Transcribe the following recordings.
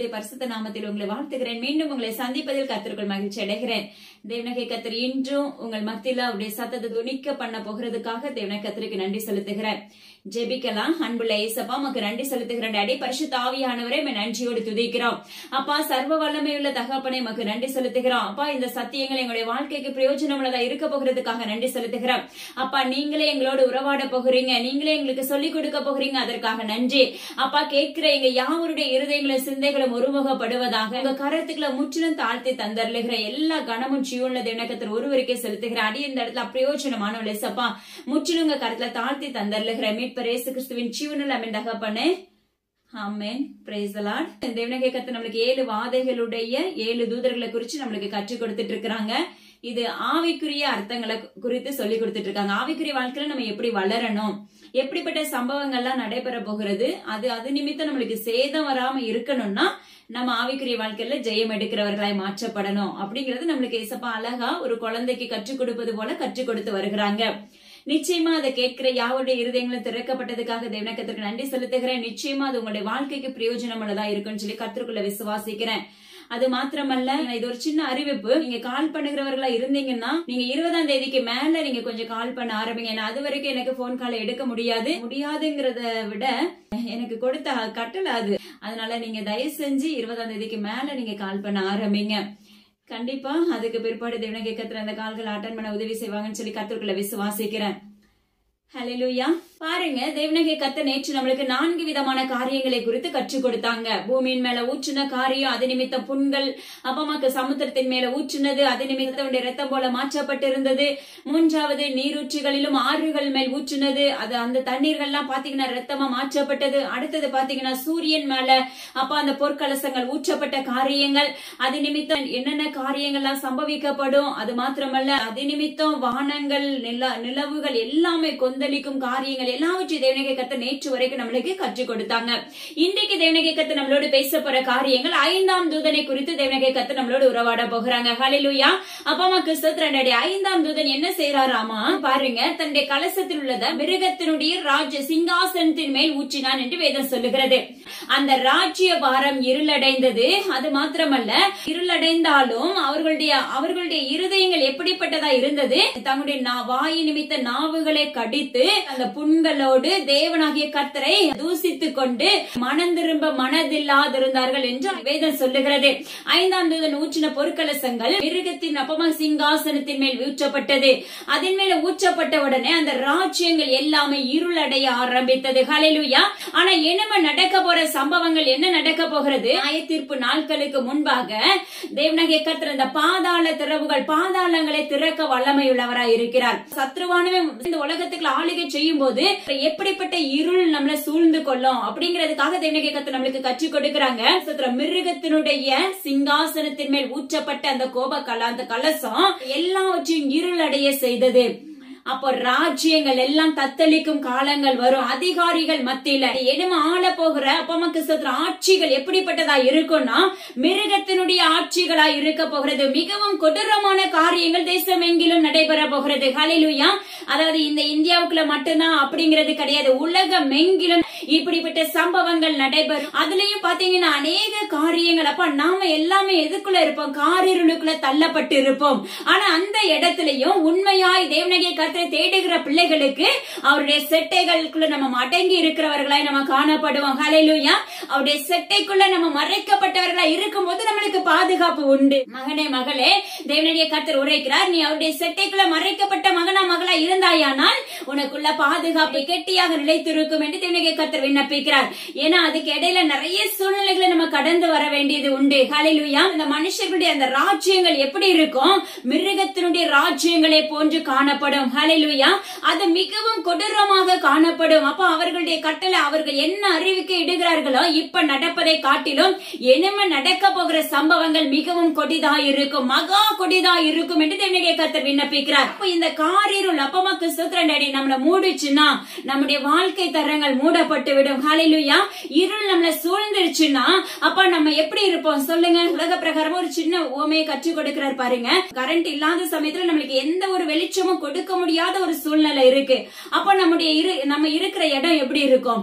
இயேசுடைய பரிசுத்த நாமத்தில் உங்களை வாழ்த்துகிறேன் மீண்டும் உங்களை சந்திப்பதில் கத்திற்குள் மகிழ்ச்சி அடைகிறேன் தேவனகை கத்தர் இன்றும் உங்கள் மத்தியில அவருடைய சத்தத்தை துணிக்க பண்ண போகிறதுக்காக தேவன கத்தருக்கு நன்றி செலுத்துகிறேன் ஜெபிக்கலாம் அன்புள்ள ஏசப்பா உமக்கு நன்றி செலுத்துகிறேன் டாடி பரிசுத்த ஆவியானவரே உம்மை நன்றியோடு துதிக்கிறோம் அப்பா சர்வ வல்லமையுள்ள தகப்பனை உமக்கு நன்றி செலுத்துகிறோம் அப்பா இந்த சத்தியங்கள் எங்களுடைய வாழ்க்கைக்கு பிரயோஜனம் உள்ளதா இருக்க போகிறதுக்காக நன்றி செலுத்துகிறோம் அப்பா நீங்களே எங்களோடு உறவாட போகிறீங்க நீங்களே எங்களுக்கு சொல்லிக் கொடுக்க போகிறீங்க அதற்காக நன்றி அப்பா கேட்கிற எங்க யாவருடைய இருதயங்களும் சிந்தைகளும் ஒருமுகப்படுவதாக உங்க கரத்துக்களை முற்றிலும் தாழ்த்தி தந்தருளுகிற எல்லா கனமும் ஜீவன்ல தேவனக்கத்தில் ஒருவருக்கே செலுத்துகிற அடி இந்த இடத்துல பிரயோஜனமான சப்பா முற்றிலும் உங்க கரத்துல தாழ்த்தி தந்தருளுகிற மீட்பர் இயேசு கிறிஸ்துவின் ஜீவனில் அமீன் தகப்பனே ஆமென் பிரைஸ் லார்ட் தேவனகை கத்து நம்மளுக்கு ஏழு வாதைகளுடைய ஏழு தூதர்களை குறிச்சு நம்மளுக்கு கற்றுக் கொடுத்துட்டு இருக்கிறாங்க இது ஆவிக்குரிய அர்த்தங்களை குறித்து சொல்லி கொடுத்துட்டு இருக்காங்க ஆவிக்குரிய வாழ்க்கையில நம்ம எப்படி வளரணும் எப்படிப்பட்ட சம்பவங்கள்லாம் நடைபெற போகிறது அது அது நிமித்தம் நம்மளுக்கு சேதம் வராம இருக்கணும்னா நம்ம ஆவிக்குரிய வாழ்க்கையில ஜெயம் எடுக்கிறவர்களாய் மாற்றப்படணும் அப்படிங்கறது நம்மளுக்கு ஏசப்பா அழகா ஒரு குழந்தைக்கு கற்றுக் கொடுப்பது போல கற்றுக் கொடுத்து வருகிறாங்க நிச்சயமா அதை கேட்கிற யாருடைய இருதயங்களும் திறக்கப்பட்டதுக்காக தேவனக்கத்திற்கு நன்றி செலுத்துகிறேன் நிச்சயமா அது உங்களுடைய வாழ்க்கைக்கு பிரயோஜனம் உள்ளதா இருக்குன்னு சொல்லி கத்திற்குள்ள விசுவாசிக்கிறேன் அது மாத்திரமல்ல இது ஒரு சின்ன அறிவிப்பு நீங்க கால் பண்ணுகிறவர்களா இருந்தீங்கன்னா நீங்க இருபதாம் தேதிக்கு மேல நீங்க கொஞ்சம் கால் பண்ண ஆரம்பிங்க ஏன்னா அது வரைக்கும் எனக்கு போன் கால் எடுக்க முடியாது முடியாதுங்கிறத விட எனக்கு கொடுத்த கட்டளை அது அதனால நீங்க தயவு செஞ்சு இருபதாம் தேதிக்கு மேல நீங்க கால் பண்ண ஆரம்பிங்க கண்டிப்பா அதுக்கு பிற்பாடு தேவன கேட்கத்துல அந்த கால்கள் அட்டன் பண்ண உதவி செய்வாங்கன்னு சொல்லி கத்திற்குள்ள விசுவாசிக்கிறேன் ஹalleluya பாருங்க தேவனகை கத்த நேற்று நம்மளுக்கு நான்கு விதமான காரியங்களை குறித்து கற்றுக் கொடுத்தாங்க பூமியின் மேல ஊற்றுன காரியம் அது நிமித்தம் புண்கள் அப்பமாக்கு சமுத்திரத்தின் மேல ஊற்றுனது அது நிமித்தம் ரத்தம் போல மாற்றப்பட்டிருந்தது மூன்றாவது நீரூற்றுகளிலும் ஆறுகள் மேல் ஊற்றுனது அது அந்த தண்ணீர்கள்லாம் பாத்தீங்கன்னா ரத்தமா மாற்றப்பட்டது அடுத்தது பாத்தீங்கன்னா சூரியன் மேல அப்ப அந்த பொற்கலசங்கள் ஊற்றப்பட்ட காரியங்கள் அது நிமித்தம் என்னென்ன காரியங்கள்லாம் சம்பவிக்கப்படும் அது மாத்திரமல்ல அது நிமித்தம் வானங்கள் நில நிலவுகள் எல்லாமே கொந்தளிக்கும் காரியங்கள் எல்லாவற்றையும் தேவனகை கத்த நேற்று வரைக்கும் நம்மளுக்கு கற்றுக் கொடுத்தாங்க இன்றைக்கு தேவனகை கத்த நம்மளோடு பேச போற காரியங்கள் ஐந்தாம் தூதனை குறித்து தேவனகை கத்த நம்மளோடு உறவாட போகிறாங்க ஹலிலுயா அப்பா சோத்ரண்டடி ஐந்தாம் தூதன் என்ன செய்யறாராமா பாருங்க தன்னுடைய கலசத்தில் உள்ளத மிருகத்தினுடைய ராஜ்ய சிங்காசனத்தின் மேல் ஊற்றினான் என்று வேதம் சொல்லுகிறது அந்த ராஜ்ய பாரம் இருளடைந்தது அது மாத்திரமல்ல இருளடைந்தாலும் அவர்களுடைய அவர்களுடைய இருதயங்கள் எப்படிப்பட்டதா இருந்தது தங்களுடைய வாய் நிமித்த நாவுகளை கடித்து அந்த புண்களோடு தேவனாகிய கர்த்தரை தூசித்துக் கொண்டு மனம் திரும்ப மனதில்லாதிருந்தார்கள் என்று வேதம் சொல்லுகிறது ஐந்தாம் தூதன் ஊற்றின பொற்கலசங்கள் மிருகத்தின் அப்பமா சிங்காசனத்தின் மேல் ஊற்றப்பட்டது அதன் மேல ஊற்றப்பட்ட உடனே அந்த ராஜ்யங்கள் எல்லாமே இருளடைய ஆரம்பித்தது ஹலெலுயா ஆனா என்னம நடக்க போற சம்பவங்கள் என்ன நடக்க போகிறது ஆயத்தீர்ப்பு நாட்களுக்கு முன்பாக தேவனகை கர்த்தர் இந்த பாதாள திறவுகள் பாதாளங்களை திறக்க வல்லமையுள்ளவராய் இருக்கிறார் சத்ருவானவன் இந்த உலகத்துக்குள்ள ஆளுகை செய்யும் போது எப்படிப்பட்ட இருள் நம்மள சூழ்ந்து கொள்ளும் அப்படிங்கறதுக்காக தேவனகை கத்து நம்மளுக்கு கற்றுக் கொடுக்கிறாங்க மிருகத்தினுடைய சிங்காசனத்தின் மேல் ஊற்றப்பட்ட அந்த கோப கல அந்த கலசம் எல்லாவற்றையும் இருளடைய செய்தது அப்போ ராஜ்யங்கள் எல்லாம் தத்தளிக்கும் காலங்கள் வரும் அதிகாரிகள் மத்தியில என்னமோ ஆள போகிற அப்பமக்கு சத்துற ஆட்சிகள் எப்படிப்பட்டதா இருக்கும்னா மிருகத்தினுடைய ஆட்சிகளா இருக்க போகிறது மிகவும் கொடூரமான காரியங்கள் தேசம் எங்கிலும் நடைபெற போகிறது ஹலிலுயா அதாவது இந்த இந்தியாவுக்குள்ள மட்டும்தான் அப்படிங்கிறது கிடையாது உலகம் எங்கிலும் இப்படிப்பட்ட சம்பவங்கள் நடைபெறும் அதுலயும் பாத்தீங்கன்னா அநேக காரியங்கள் அப்ப நாம எல்லாமே எதுக்குள்ள இருப்போம் காரிருளுக்குள்ள தள்ளப்பட்டு இருப்போம் ஆனா அந்த இடத்துலயும் உண்மையாய் தேவனகை கருத்தை தேடுகிற பிள்ளைகளுக்கு அவருடைய செட்டைகளுக்குள்ள நம்ம அடங்கி இருக்கிறவர்களாய் நம்ம காணப்படுவோம் ஹலையிலுயா அவருடைய செட்டைக்குள்ள நம்ம மறைக்கப்பட்டவர்களா இருக்கும் போது நம்மளுக்கு பாதுகாப்பு உண்டு மகனே மகளே தேவனுடைய கர்த்தர் உரைக்கிறார் நீ அவருடைய செட்டைக்குள்ள மறைக்கப்பட்ட மகனா மகளா இருந்தாயானால் உனக்குள்ள பாதுகாப்பு கெட்டியாக நிலைத்திருக்கும் என்று தேவனுடைய கர்த்தர் விண்ணப்பிக்கிறார் ஏன்னா அதுக்கு இடையில நிறைய சூழ்நிலைகளை நம்ம கடந்து வர வேண்டியது உண்டு ஹலையிலுயா இந்த மனுஷர்களுடைய அந்த ராஜ்யங்கள் எப்படி இருக்கும் மிருகத்தினுடைய ராஜ்யங்களே போன்று காணப்படும் ஹalleluya அது மிகவும் கொடூரமாக காணப்படும் அப்ப அவர்களுடைய கட்டளை அவர்கள் என்ன அறிவிக்க இடுகிறார்களோ இப்ப நடப்பதை காட்டிலும் இனிமே நடக்க போகிற சம்பவங்கள் மிகவும் கொடிதா இருக்கும் மகா கொடிதா இருக்கும் என்று தேவனுடைய கர்த்தர் விண்ணப்பிக்கிறார் அப்ப இந்த காரிருள் அப்பமாக்கு சுத்திரண்டடி நம்மள மூடிச்சுன்னா நம்முடைய வாழ்க்கை தரங்கள் மூடப்பட்டு விடும் ஹalleluya இருள் நம்மள சூழ்ந்துருச்சுன்னா அப்ப நம்ம எப்படி இருப்போம் சொல்லுங்க உலக பிரகாரமா ஒரு சின்ன ஓமையை கற்றுக் கொடுக்கிறார் பாருங்க கரண்ட் இல்லாத சமயத்துல நம்மளுக்கு எந்த ஒரு வெளிச்சமும் கொடுக்க முடியாத ஒரு சூழ்நிலை இருக்கு அப்ப நம்முடைய இரு நம்ம இருக்கிற இடம் எப்படி இருக்கும்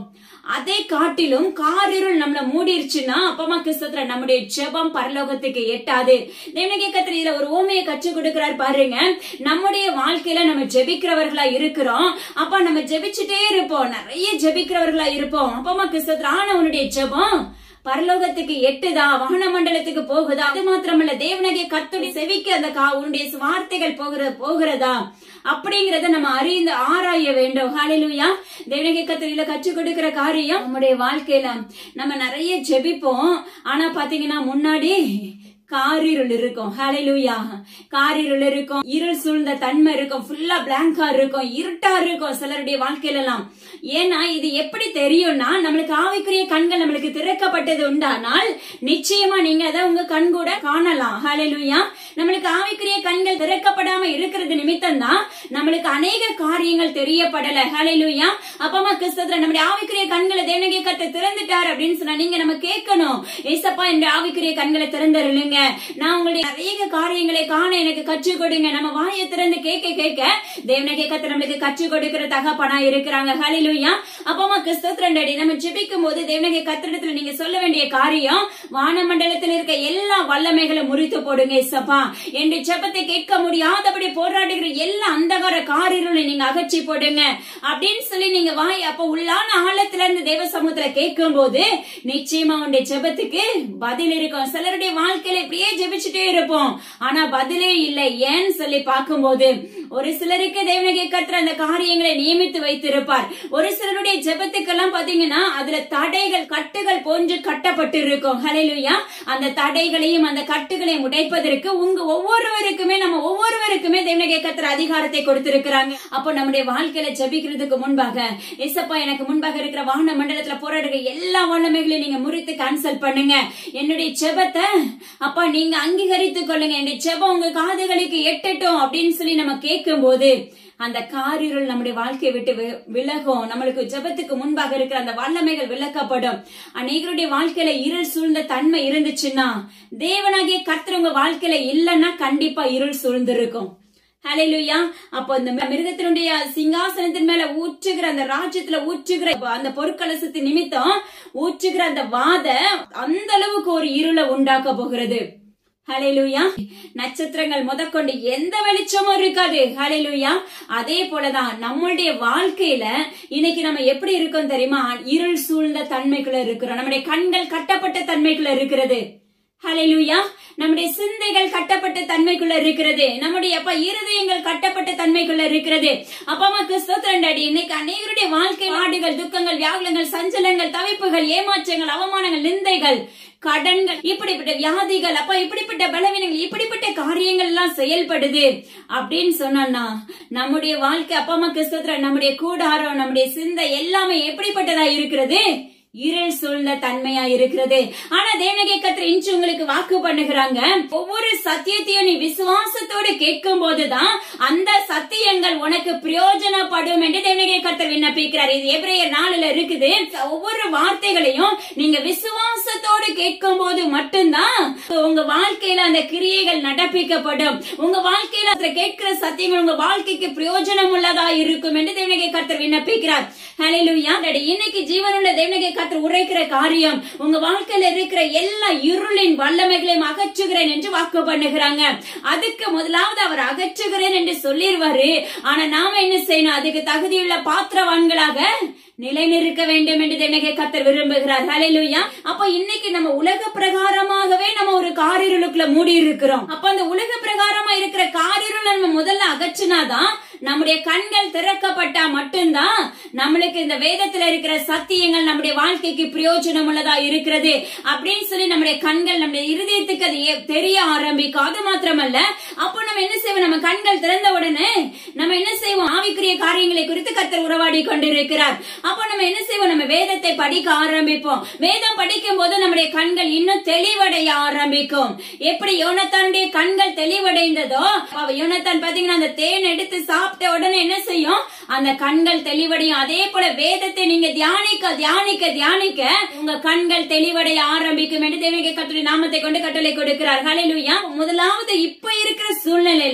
அதை காட்டிலும் காரிருள் நம்மள மூடிருச்சுன்னா அப்பமா கிறிஸ்தத்துல நம்முடைய ஜெபம் பரலோகத்துக்கு எட்டாது தேவனகே கத்திர இதுல ஒரு ஓமையை கற்றுக் கொடுக்கிறார் பாருங்க நம்முடைய வாழ்க்கையில நம்ம ஜெபிக்கிறவர்களா இருக்கிறோம் அப்ப நம்ம ஜெபிச்சுட்டே இருப்போம் நிறைய ஜெபிக்கிறவர்களா இருப்போம் அப்பமா கிறிஸ்தத்துல ஆனா உன்னுடைய ஜெபம் பரலோகத்துக்கு எட்டுதா வான மண்டலத்துக்கு போகுதா அது மாத்திரமல்ல தேவனகை கத்துடி செவிக்கு அந்த கா உன்னுடைய வார்த்தைகள் போகிற போகிறதா அப்படிங்கறத நம்ம அறிந்து ஆராய வேண்டும் ஹalleluya தேவனகை கத்திரில கற்றுக் கொடுக்கிற காரியம் நம்முடைய வாழ்க்கையில நம்ம நிறைய ஜெபிப்போம் ஆனா பாத்தீங்கன்னா முன்னாடி காரிருள் இருக்கும் ஹalleluya காரிருள் இருக்கும் இருள் சூழ்ந்த தன்மை இருக்கும் ஃபுல்லா பிளாங்கா இருக்கும் இருட்டா இருக்கும் சிலருடைய வாழ்க்கையில எல்லாம் ஏன்னா இது எப்படி தெரியும்னா நம்மளுக்கு ஆவிக்குரிய கண்கள் நம்மளுக்கு திறக்கப்பட்டது உண்டானால் நிச்சயமா நீங்க அதை உங்க கண் கூட காணலாம் ஹalleluya நம்மளுக்கு ஆவிக்குரிய கண்கள் திறக்கப்படாம இருக்கிறது நிமித்தம் தான் நம்மளுக்கு அநேக காரியங்கள் தெரியப்படல ஹalleluya அப்பமா கிறிஸ்தத்துல நம்முடைய ஆவிக்குரிய கண்களை தேவனகை கத்த திறந்துட்டார் அப்படின்னு சொன்னா நீங்க நம்ம கேட்கணும் ஏசப்பா என்ற ஆவிக்குரிய கண்களை திறந்தருளுங்க நான் உங்களுடைய நிறைய காரியங்களை காண எனக்கு கற்றுக் கொடுங்க நம்ம வாயை திறந்து கேட்க கேட்க தேவனகை கத்த நம்மளுக்கு கற்றுக் கொடுக்கிற தகப்பனா இருக்கிறாங்க ஹalleluya அப்பமா கிறிஸ்தத்துல அடி நம்ம ஜெபிக்கும் போது தேவனகை கத்திரத்துல நீங்க சொல்ல வேண்டிய காரியம் வானமண்டலத்தில் இருக்க எல்லா வல்லமைகளை முறித்து போடுங்க ஏசப்பா என்று ஜெபத்தை கேட்க முடியாதபடி போராடுகிற எல்லா அந்தகார காரிருளை நீங்க அகற்றி போடுங்க அப்படின்னு சொல்லி நீங்க வாய் அப்ப உள்ளான ஆழத்துல இருந்து தேவ சமூகத்துல கேட்கும் போது நிச்சயமா உங்களுடைய ஜெபத்துக்கு பதில் இருக்கும் சிலருடைய வாழ்க்கையில இப்படியே ஜெபிச்சுட்டே இருப்போம் ஆனா பதிலே இல்லை ஏன்னு சொல்லி பார்க்கும்போது ஒரு சிலருக்கு தேவனகை கற்ற அந்த காரியங்களை நியமித்து வைத்திருப்பார் ஒரு சிலருடைய ஜெபத்துக்கெல்லாம் பாத்தீங்கன்னா அதுல தடைகள் கட்டுகள் போன்று கட்டப்பட்டு இருக்கும் ஹalleluya அந்த தடைகளையும் அந்த கட்டுகளையும் உடைப்பதற்கு உங்க ஒவ்வொருவருக்குமே நம்ம ஒவ்வொருவருக்குமே தேவனகை கத்திர அதிகாரத்தை கொடுத்திருக்கிறாங்க அப்போ நம்முடைய வாழ்க்கையில ஜெபிக்கிறதுக்கு முன்பாக எசப்பா எனக்கு முன்பாக இருக்கிற வாகன மண்டலத்துல போராடுற எல்லா வல்லமைகளையும் நீங்க முறித்து கேன்சல் பண்ணுங்க என்னுடைய ஜெபத்தை அப்பா நீங்க அங்கீகரித்துக் கொள்ளுங்க என்னுடைய ஜெபம் உங்க காதுகளுக்கு எட்டட்டும் அப்படின்னு சொல்லி நம்ம கேட்கும் போது அந்த காரிருள் நம்முடைய வாழ்க்கையை விட்டு வி- விலகும் நம்மளுக்கு ஜெபத்துக்கு முன்பாக இருக்கிற அந்த வல்லமைகள் விளக்கப்படும் அநேகருடைய வாழ்க்கையில இருள் சூழ்ந்த தன்மை இருந்துச்சுன்னா தேவனாகிய கர்த்தர் உங்க வாழ்க்கையில இல்லைன்னா கண்டிப்பா இருள் சூழ்ந்திருக்கும் ஹalleluya அப்போ அந்த மிருகத்தினுடைய சிங்காசனத்தின் மேல ஊற்றுகிற அந்த ராஜ்யத்துல ஊற்றுகிற அந்த பொற்கலசத்தின் நிமித்தம் ஊற்றுகிற அந்த வாத அந்த அளவுக்கு ஒரு இருளை உண்டாக்க போகிறது ஹalleluya நட்சத்திரங்கள் முதற்கொண்டு எந்த வெளிச்சமும் இருக்காது ஹalleluya அதே போலதான் நம்மளுடைய வாழ்க்கையில இன்னைக்கு நம்ம எப்படி இருக்கோம் தெரியுமா இருள் சூழ்ந்த தன்மைக்குள்ள இருக்கிறோம் நம்முடைய கண்கள் கட்டப்பட்ட தன்மைக்குள்ள இருக்கிறது ஹalleluya நம்முடைய சிந்தைகள் கட்டப்பட்ட தன்மைக்குள்ள இருக்கிறது நம்முடைய அப்பா இருதயங்கள் கட்டப்பட்ட தன்மைக்குள்ள இருக்கிறது அப்பமா கிறிஸ்தோத்திரன் டாடி இன்னைக்கு அநேகருடைய வாழ்க்கை நாடுகள் துக்கங்கள் வியாகுலங்கள் சஞ்சலங்கள் தவிப்புகள் ஏமாற்றங்கள் அவமானங்கள் நிந்தைகள் கடன்கள் இப்படிப்பட்ட வியாதிகள் அப்ப இப்படிப்பட்ட பலவீனங்கள் இப்படிப்பட்ட காரியங்கள் எல்லாம் செயல்படுது அப்படின்னு சொன்னா நம்முடைய வாழ்க்கை அப்பா அம்மா கிறிஸ்தோத்திர நம்முடைய கூடாரம் நம்முடைய சிந்தை எல்லாமே எப்படிப்பட்டதா இருக்கிறது இருள் சூழ்ந்த தன்மையா இருக்கிறது ஆனா தேவனகை கத்திர இன்று உங்களுக்கு வாக்கு பண்ணுகிறாங்க ஒவ்வொரு சத்தியத்தையும் நீ விசுவாசத்தோடு கேட்கும் போதுதான் அந்த சத்தியங்கள் உனக்கு பிரயோஜனப்படும் என்று தேவனகை கத்தர் விண்ணப்பிக்கிறார் இது எபிரேயர் நாளுல இருக்குது ஒவ்வொரு வார்த்தைகளையும் நீங்க விசுவாசத்தோடு கேட்கும் போது மட்டும்தான் உங்க வாழ்க்கையில அந்த கிரியைகள் நடப்பிக்கப்படும் உங்க வாழ்க்கையில அதுல கேட்கிற சத்தியங்கள் உங்க வாழ்க்கைக்கு பிரயோஜனம் உள்ளதா இருக்கும் என்று தேவனகை கர்த்தர் விண்ணப்பிக்கிறார் ஹalleluya டாடி இன்னைக்கு ஜீவனுள்ள தேவனகை கர்த்தர் உரைக்கிற காரியம் உங்க வாழ்க்கையில இருக்கிற எல்லா இருளின் வல்லமைகளையும் அகற்றுகிறேன் என்று வாக்கு பண்ணுகிறாங்க அதுக்கு முதலாவது அவர் அகற்றுகிறேன் என்று சொல்லிடுவாரு ஆனா நாம என்ன செய்யணும் அதுக்கு தகுதியுள்ள பாத்திரவான்களாக நிலைநிறுக்க வேண்டும் என்று தேவனகை கர்த்தர் விரும்புகிறார் ஹalleluya அப்ப இன்னைக்கு நம்ம உலக பிரகாரமாகவே நம்ம ஒரு காரிருளுக்குள்ள மூடி இருக்கிறோம் அப்ப அந்த உலக பிரகாரமா இருக்கிற காரிருளை நம்ம முதல்ல அகற்றினாதான் நம்முடைய கண்கள் திறக்கப்பட்டா மட்டும்தான் நம்மளுக்கு இந்த வேதத்துல இருக்கிற சத்தியங்கள் நம்முடைய வாழ்க்கைக்கு பிரயோஜனம் உள்ளதா இருக்கிறது அப்படின்னு சொல்லி நம்முடைய கண்கள் நம்முடைய இருதயத்துக்கு அது ஏ- தெரிய ஆரம்பிக்கும் அது மாத்திரமல்ல அப்போ நம்ம என்ன செய்வோம் நம்ம கண்கள் திறந்த உடனே நம்ம என்ன செய்வோம் ஆவிக்குரிய காரியங்களை குறித்து கத்தர் உறவாடி கொண்டிருக்கிறார் அப்போ நம்ம என்ன செய்வோம் நம்ம வேதத்தை படிக்க ஆரம்பிப்போம் வேதம் படிக்கும் போது நம்முடைய கண்கள் இன்னும் தெளிவடைய ஆரம்பிக்கும் எப்படி யோனத்தானுடைய கண்கள் தெளிவடைந்ததோ அவ யோனத்தான் பாத்தீங்கன்னா அந்த தேன் எடுத்து சாப்பிட்ட உடனே என்ன செய்யும் அந்த கண்கள் தெளிவடையும் அதே போல வேதத்தை நீங்க தியானிக்க தியானிக்க தியானிக்க உங்க கண்கள் தெளிவடைய ஆரம்பிக்கும் என்று தேவனுடைய கத்துடைய நாமத்தை கொண்டு கட்டளை கொடுக்கிறார் ஹalleluya முதலாவது இப்ப இருக்கிற சூழ்நிலையில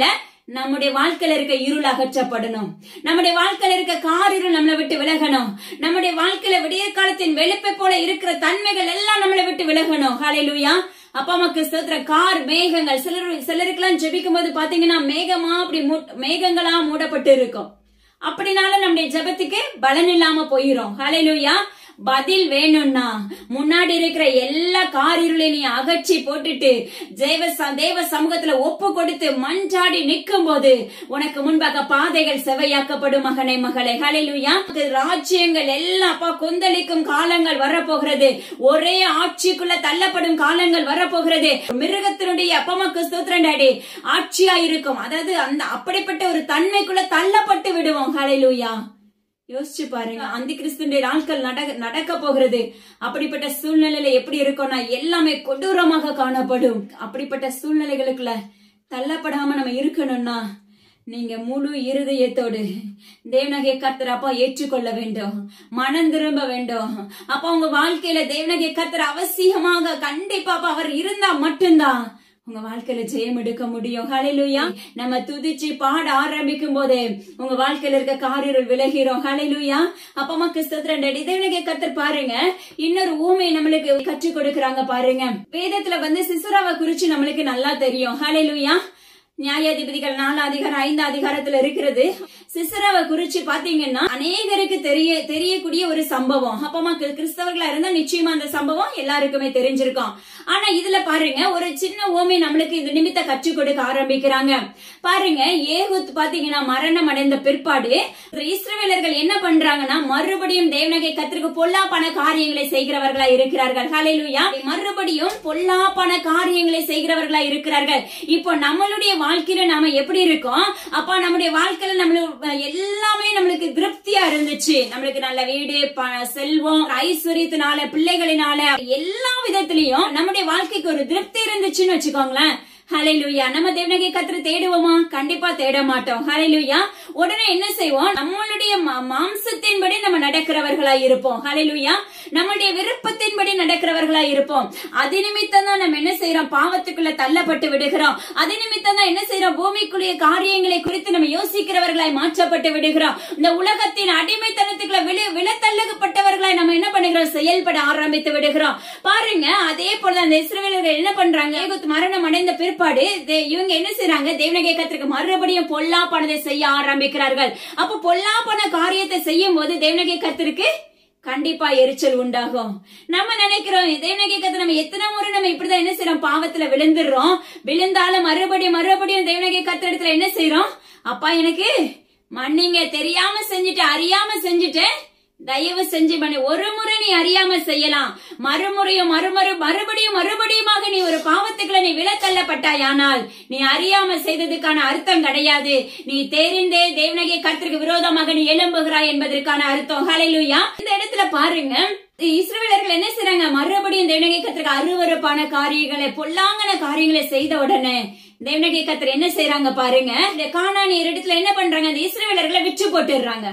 நம்முடைய வாழ்க்கையில இருக்க இருள் அகற்றப்படணும் நம்முடைய வாழ்க்கையில இருக்க காரிருள் நம்மளை விட்டு விலகணும் நம்முடைய வாழ்க்கையில விடிய காலத்தின் வெளுப்பை போல இருக்கிற தன்மைகள் எல்லாம் நம்மளை விட்டு விலகணும் ஹalleluya அப்பா அம்மாக்கு ஸ்தோத்திர கார் மேகங்கள் சிலர் சிலருக்கெல்லாம் ஜெபிக்கும் போது பாத்தீங்கன்னா மேகமா அப்படி மூ- மேகங்களா மூடப்பட்டு இருக்கும் அப்படினால நம்முடைய ஜெபத்துக்கு பலன் இல்லாம போயிரும் ஹalleluya பதில் வேணும்னா முன்னாடி இருக்கிற எல்லா காரிருளையும் நீ அகற்றி போட்டுட்டு தேவ ச- தேவ சமூகத்துல ஒப்பு கொடுத்து மஞ்சாடி நிற்கும் போது உனக்கு முன்பாக பாதைகள் செவையாக்கப்படும் மகனை மகளே ஹalleluya ராஜ்யங்கள் எல்லாம் அப்பா கொந்தளிக்கும் காலங்கள் வரப்போகிறது ஒரே ஆட்சிக்குள்ள தள்ளப்படும் காலங்கள் வரப்போகிறது மிருகத்தினுடைய அப்பமக்கு ஸ்தோத்திரம் டாடி ஆட்சியா இருக்கும் அதாவது அந்த அப்படிப்பட்ட ஒரு தன்மைக்குள்ள தள்ளப்பட்டு விடுவோம் ஹalleluya யோசிச்சு பாருங்க அந்த கிறிஸ்துடைய நாட்கள் நடக்க நடக்க போகிறது அப்படிப்பட்ட சூழ்நிலையில எப்படி இருக்கும்னா எல்லாமே கொடூரமாக காணப்படும் அப்படிப்பட்ட சூழ்நிலைகளுக்குள்ள தள்ளப்படாம நம்ம இருக்கணும்னா நீங்க முழு இருதயத்தோடு தேவனகை கர்த்தர் அப்பா ஏற்றுக்கொள்ள வேண்டும் மனம் திரும்ப வேண்டும் அப்ப உங்க வாழ்க்கையில தேவனகை கர்த்தர் அவசியமாக கண்டிப்பா அப்ப அவர் இருந்தா மட்டும்தான் உங்க வாழ்க்கையில ஜெயம் எடுக்க முடியும் ஹalleluya நம்ம துதிச்சு பாட ஆரம்பிக்கும் போதே உங்க வாழ்க்கையில இருக்க காரிருள் விலகிறோம் ஹalleluya அப்ப மக்கள் ஸ்தோத்திரம் தேவனகை கர்த்தர் பாருங்க இன்னொரு ஊமை நம்மளுக்கு கற்றுக் கொடுக்கறாங்க பாருங்க வேதத்துல வந்து சிசுராவை குறிச்சு நம்மளுக்கு நல்லா தெரியும் ஹalleluya நியாயாதிபதிகள் நாலு அதிகாரம் ஐந்து அதிகாரத்துல இருக்கிறது சிசராவை குறிச்சு பாத்தீங்கன்னா அநேகருக்கு தெரிய தெரியக்கூடிய ஒரு சம்பவம் அப்பமா கி- கிறிஸ்தவர்களா இருந்தா நிச்சயமா அந்த சம்பவம் எல்லாருக்குமே தெரிஞ்சிருக்கும் ஆனா இதுல பாருங்க ஒரு சின்ன ஓமை நம்மளுக்கு இந்த நிமித்த கற்றுக் கொடுக்க ஆரம்பிக்கிறாங்க பாருங்க ஏகுத் பாத்தீங்கன்னா மரணம் அடைந்த பிற்பாடு இஸ்ரவேலர்கள் என்ன பண்றாங்கன்னா மறுபடியும் தேவனகை கத்திற்கு பொல்லாப்பான காரியங்களை செய்கிறவர்களா இருக்கிறார்கள் ஹalleluya மறுபடியும் பொல்லாப்பான காரியங்களை செய்கிறவர்களா இருக்கிறார்கள் இப்போ நம்மளுடைய வாழ்க்கையில நாம எப்படி இருக்கோம் அப்பா நம்முடைய வாழ்க்கையில நம்மளுக்கு எல்லாமே நம்மளுக்கு திருப்தியா இருந்துச்சு நம்மளுக்கு நல்ல வீடு ப- செல்வம் ஐஸ்வர்யத்தினால பிள்ளைகளினால எல்லா விதத்திலையும் நம்முடைய வாழ்க்கைக்கு ஒரு திருப்தி இருந்துச்சுன்னு வச்சுக்கோங்களேன் ஹalleluya நம்ம தேவனகை கத்திர தேடுவோமா கண்டிப்பா தேட மாட்டோம் ஹalleluya உடனே என்ன செய்வோம் நம்மளுடைய மா- மாம்சத்தின்படி நம்ம நடக்கிறவர்களா இருப்போம் ஹalleluya நம்முடைய விருப்பத்தின்படி நடக்கிறவர்களா இருப்போம் அது நிமித்தம் தான் நம்ம என்ன செய்யறோம் பாவத்துக்குள்ள தள்ளப்பட்டு விடுகிறோம் அது நிமித்தம் தான் என்ன செய்யறோம் பூமிக்குரிய காரியங்களை குறித்து நம்ம யோசிக்கிறவர்களாய் மாற்றப்பட்டு விடுகிறோம் இந்த உலகத்தின் அடிமைத்தனத்துக்குள்ள விழு விழத்தள்ளப்பட்டவர்களாய் நம்ம என்ன பண்ணுகிறோம் செயல்பட ஆரம்பித்து விடுகிறோம் பாருங்க அதே போல அந்த இஸ்ரவேலர்கள் என்ன பண்றாங்க ஏகுத் மரணம் அடைந்த பிற்பாடு தே- இவங்க என்ன செய்றாங்க தேவனகை கத்திற்கு மறுபடியும் பொல்லாப்பானதை செய்ய ஆரம்பிக்கிறார்கள் அப்ப பொல்லாப்பான காரியத்தை செய்யும் போது தேவனகை கத்திற்கு கண்டிப்பா எரிச்சல் உண்டாகும் நம்ம நினைக்கிறோம் தேவனகை கத்து நம்ம எத்தனை முறை நம்ம இப்படிதான் என்ன செய்யறோம் பாவத்துல விழுந்துடுறோம் விழுந்தாலும் மறுபடியும் மறுபடியும் தேவனகை கத்து இடத்துல என்ன செய்யறோம் அப்பா எனக்கு மன்னிங்க தெரியாம செஞ்சுட்டு அறியாம செஞ்சுட்டேன் தயவு செஞ்சு பண்ணி ஒரு முறை நீ அறியாம செய்யலாம் மறுமுறையும் மறுமறு மறுபடியும் மறுபடியுமாக நீ ஒரு பாவத்துக்குள்ள நீ விலத்தள்ளப்பட்டாயானால் நீ அறியாம செய்ததுக்கான அர்த்தம் கிடையாது நீ தெரிந்தே தேவனகை கர்த்தருக்கு விரோதமாக நீ எழும்புகிறாய் என்பதற்கான அர்த்தம் ஹalleluya இந்த இடத்துல பாருங்க இஸ்ரவேலர்கள் என்ன செய்றாங்க மறுபடியும் தேவனகை கர்த்தருக்கு அருவருப்பான காரியங்களை பொல்லாங்கன காரியங்களை செய்த உடனே தேவனகை கர்த்தர் என்ன செய்றாங்க பாருங்க இந்த கானானியர் இடத்துல என்ன பண்றாங்க அந்த இஸ்ரவேலர்களை விற்று போட்டுடுறாங்க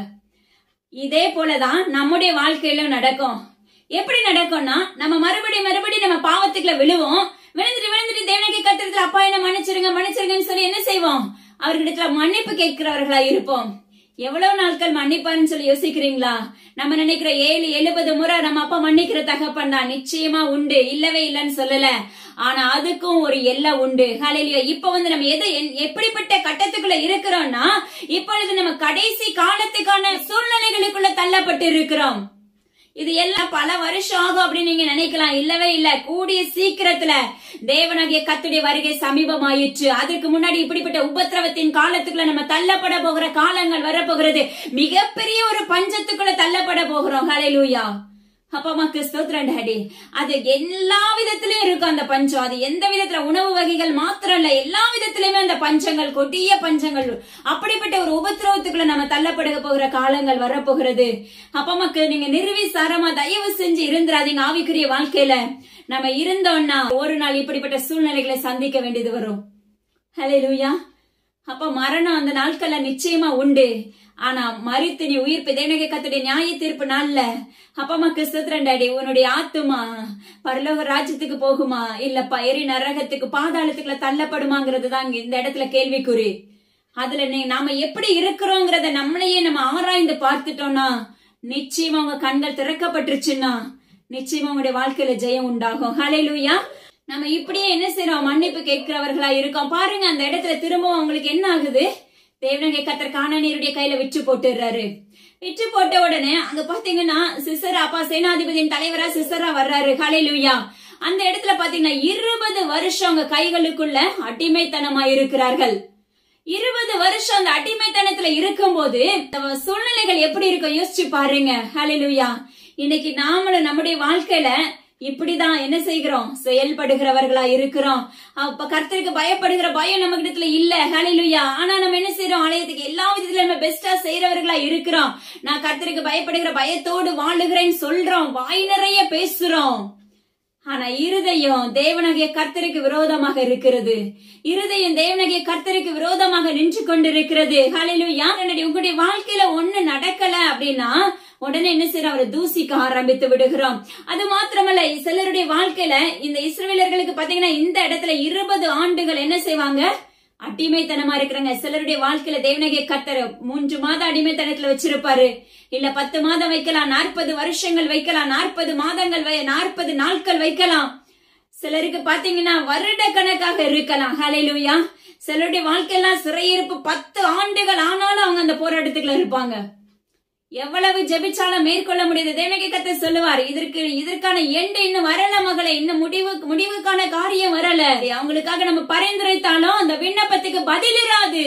இதே போலதான் நம்முடைய வாழ்க்கையில நடக்கும் எப்படி நடக்கும்னா நம்ம மறுபடியும் மறுபடியும் நம்ம பாவத்துக்குள்ள விழுவோம் விழுந்துட்டு விழுந்துட்டு தேவனகை கத்திரத்துல அப்பா என்ன மன்னிச்சிருங்க மன்னிச்சிருங்கன்னு சொல்லி என்ன செய்வோம் அவர்கிட்ட மன்னிப்பு கேட்கிறவர்களா இருப்போம் எவ்வளவு நாட்கள் மன்னிப்பாருன்னு சொல்லி யோசிக்கிறீங்களா நம்ம நினைக்கிற ஏழு எழுபது முறை நம்ம அப்பா மன்னிக்கிற தகப்பன் தான் நிச்சயமா உண்டு இல்லவே இல்லைன்னு சொல்லல ஆனா அதுக்கும் ஒரு எல்லை உண்டு ஹalleluya இப்ப வந்து நம்ம எது என்- எப்படிப்பட்ட கட்டத்துக்குள்ள இருக்கிறோம்னா இப்பொழுது நம்ம கடைசி காலத்துக்கான சூழ்நிலைகளுக்குள்ள தள்ளப்பட்டு இருக்கிறோம் இது எல்லாம் பல வருஷம் ஆகும் அப்படின்னு நீங்க நினைக்கலாம் இல்லவே இல்ல கூடிய சீக்கிரத்துல தேவனாகிய கத்துடைய வருகை சமீபமாயிற்று அதுக்கு முன்னாடி இப்படிப்பட்ட உபத்திரவத்தின் காலத்துக்குள்ள நம்ம தள்ளப்பட போகிற காலங்கள் வரப்போகிறது மிகப்பெரிய ஒரு பஞ்சத்துக்குள்ள தள்ளப்பட போகிறோம் ஹalleluya அப்பா அம்மாக்கு ஸ்தோத்திரம் டாடி அது எல்லா விதத்திலயும் இருக்கும் அந்த பஞ்சம் அது எந்த விதத்துல உணவு வகைகள் மாத்திரம் இல்ல எல்லா விதத்திலயுமே அந்த பஞ்சங்கள் கொடிய பஞ்சங்கள் அப்படிப்பட்ட ஒரு உபத்திரவத்துக்குள்ள நம்ம தள்ளப்பட போகிற காலங்கள் வரப்போகிறது அப்பா அம்மாக்கு நீங்க நிர்விசாரமா தயவு செஞ்சு இருந்துராதீங்க ஆவிக்குரிய வாழ்க்கையில நம்ம இருந்தோம்னா ஒரு நாள் இப்படிப்பட்ட சூழ்நிலைகளை சந்திக்க வேண்டியது வரும் ஹalleluya அப்ப மரணம் அந்த நாட்கள்ல நிச்சயமா உண்டு ஆனா மறித்து நீ உயிர் தேவனகை கத்துடைய நியாய தீர்ப்பு நாள்ல அப்பா அம்மாக்கு சுத்திரன் டாடி உன்னுடைய ஆத்துமா பரலோக ராஜ்யத்துக்கு போகுமா இல்ல பயிரி நரகத்துக்கு பாதாளத்துக்குள்ள தள்ளப்படுமாங்கிறது தான் இங்க இந்த இடத்துல கேள்விக்குறி அதுல நீ- நாம எப்படி இருக்கிறோங்கிறத நம்மளையே நம்ம ஆராய்ந்து பார்த்துட்டோம்னா நிச்சயமா உங்க கண்கள் திறக்கப்பட்டுருச்சுன்னா நிச்சயமா உங்களுடைய வாழ்க்கையில ஜெயம் உண்டாகும் ஹalleluya நம்ம இப்படியே என்ன செய்றோம் மன்னிப்பு கேட்கிறவர்களா இருக்கோம் பாருங்க அந்த இடத்துல திரும்பவும் அவங்களுக்கு என்ன ஆகுது தேவனகை கத்தர் காணானியருடைய கையில விற்று போட்டுறாரு விற்று போட்ட உடனே அங்க பாத்தீங்கன்னா சிசரா அப்பா சேனாதிபதியின் தலைவரா சிசரா வர்றாரு ஹalleluya அந்த இடத்துல பாத்தீங்கன்னா இருபது வருஷம் அவங்க கைகளுக்குள்ள அடிமைத்தனமா இருக்கிறார்கள் இருபது வருஷம் அந்த அடிமைத்தனத்துல இருக்கும்போது நம்ம சூழ்நிலைகள் எப்படி இருக்கும் யோசிச்சு பாருங்க ஹalleluya இன்னைக்கு நாமளும் நம்முடைய வாழ்க்கையில இப்படிதான் என்ன செய்கிறோம் செயல்படுகிறவர்களா இருக்கிறோம் அப்ப கர்த்தருக்கு பயப்படுகிற பயம் நம்ம இடத்துல இல்ல ஹalleluya ஆனா நம்ம என்ன செய்யறோம் ஆலயத்துக்கு எல்லா விதத்துல நம்ம பெஸ்டா செய்யறவர்களா இருக்கிறோம் நான் கர்த்தருக்கு பயப்படுகிற பயத்தோடு வாழுகிறேன்னு சொல்றோம் வாய் நிறைய பேசுறோம் ஆனா இருதயம் தேவனாகிய கர்த்தருக்கு விரோதமாக இருக்கிறது இருதயம் தேவனாகிய கர்த்தருக்கு விரோதமாக நின்று கொண்டிருக்கிறது ஹalleluya என்னுடைய உங்களுடைய வாழ்க்கையில ஒண்ணு நடக்கல அப்படின்னா உடனே என்ன செய்யறோம் அவரை தூசிக்க ஆரம்பித்து விடுகிறோம் அது மாத்திரமல்ல சிலருடைய வாழ்க்கையில இந்த இஸ்ரவேலர்களுக்கு பாத்தீங்கன்னா இந்த இடத்துல இருபது ஆண்டுகள் என்ன செய்வாங்க அடிமைத்தனமா இருக்கிறாங்க சிலருடைய வாழ்க்கையில தேவனகிய கத்தர் மூன்று மாதம் அடிமைத்தனத்துல வச்சிருப்பாரு இல்ல பத்து மாதம் வைக்கலாம் நாற்பது வருஷங்கள் வைக்கலாம் நாற்பது மாதங்கள் வை நாற்பது நாட்கள் வைக்கலாம் சிலருக்கு பாத்தீங்கன்னா வருட கணக்காக இருக்கலாம் ஹalleluya சிலருடைய வாழ்க்கையெல்லாம் சிறையிருப்பு பத்து ஆண்டுகள் ஆனாலும் அவங்க அந்த போராட்டத்துக்குள்ள இருப்பாங்க எவ்வளவு ஜெபிச்சாலும் மேற்கொள்ள முடியாது தேவனகை கத்த சொல்லுவார் இதற்கு இதற்கான எண்டு இன்னும் வரல மகளே இன்னும் முடிவு முடிவுக்கான காரியம் வரல அவங்களுக்காக நம்ம பரிந்துரைத்தாலும் அந்த விண்ணப்பத்துக்கு பதில் இராது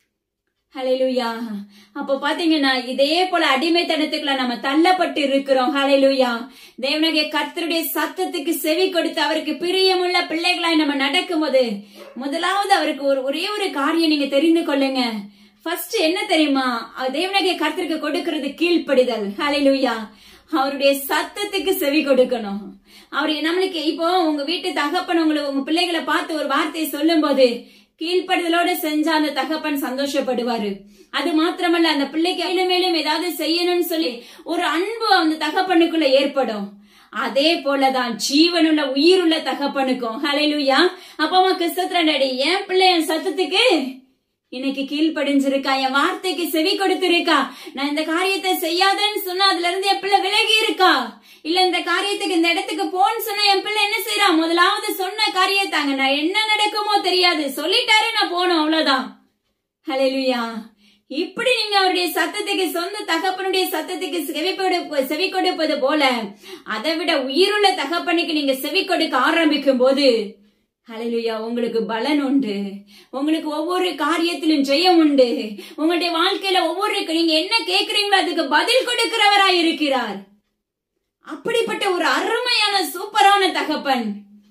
ஹalleluya அப்போ பாத்தீங்கன்னா இதே போல அடிமைத்தனத்துக்குள்ள நம்ம தள்ளப்பட்டு இருக்கிறோம் ஹalleluya தேவனகை கர்த்தருடைய சத்தத்துக்கு செவி கொடுத்து அவருக்கு பிரியமுள்ள பிள்ளைகளாய் நம்ம நடக்கும்போது முதலாவது அவருக்கு ஒரு ஒரே ஒரு காரியம் நீங்க தெரிந்து கொள்ளுங்க ஃபர்ஸ்ட் என்ன தெரியுமா தேவனகை கர்த்தருக்கு கொடுக்கிறது கீழ்ப்படிதல் ஹalleluya அவருடைய சத்தத்துக்கு செவி கொடுக்கணும் அவர் நம்மளுக்கு இப்போ உங்க வீட்டு தகப்பன் உங்களுக்கு உங்க பிள்ளைகளை பார்த்து ஒரு வார்த்தையை சொல்லும் போது கீழ்ப்படுதலோட செஞ்சா அந்த தகப்பன் சந்தோஷப்படுவாரு அது மாத்திரமல்ல அந்த பிள்ளைக்கு மேலும் மேலும் ஏதாவது செய்யணும்னு சொல்லி ஒரு அன்பு அந்த தகப்பனுக்குள்ள ஏற்படும் அதே போலதான் ஜீவனுள்ள உயிருள்ள தகப்பனுக்கும் ஹalleluya அப்பமா கிறிஸ்தத்ரண்டடி என் பிள்ளை என் சத்தத்துக்கு இன்னைக்கு கீழ்ப்படிஞ்சிருக்கா என் வார்த்தைக்கு செவி கொடுத்திருக்கா நான் இந்த காரியத்தை செய்யாதேன்னு சொன்னா அதுல இருந்து என் பிள்ளை விலகி இருக்கா இல்ல இந்த காரியத்துக்கு இந்த இடத்துக்கு போன்னு சொன்னா என் பிள்ளை என்ன செய்யறான் முதலாவது சொன்ன காரியத்தாங்க நான் என்ன நடக்குமோ தெரியாது சொல்லிட்டாரு நான் போனோம் அவ்வளவுதான் ஹalleluya இப்படி நீங்க அவருடைய சத்தத்துக்கு சொந்த தகப்பனுடைய சத்தத்துக்கு செவி கொடுப்ப செவி கொடுப்பது போல அதை விட உயிருள்ள தகப்பனுக்கு நீங்க செவி கொடுக்க ஆரம்பிக்கும் போது ஹalleluya உங்களுக்கு பலன் உண்டு உங்களுக்கு ஒவ்வொரு காரியத்திலும் ஜெயம் உண்டு உங்களுடைய வாழ்க்கையில ஒவ்வொரு நீங்க என்ன கேக்குறீங்களோ அதுக்கு பதில் கொடுக்கிறவராய் இருக்கிறார் அப்படிப்பட்ட ஒரு அருமையான சூப்பரான தகப்பன்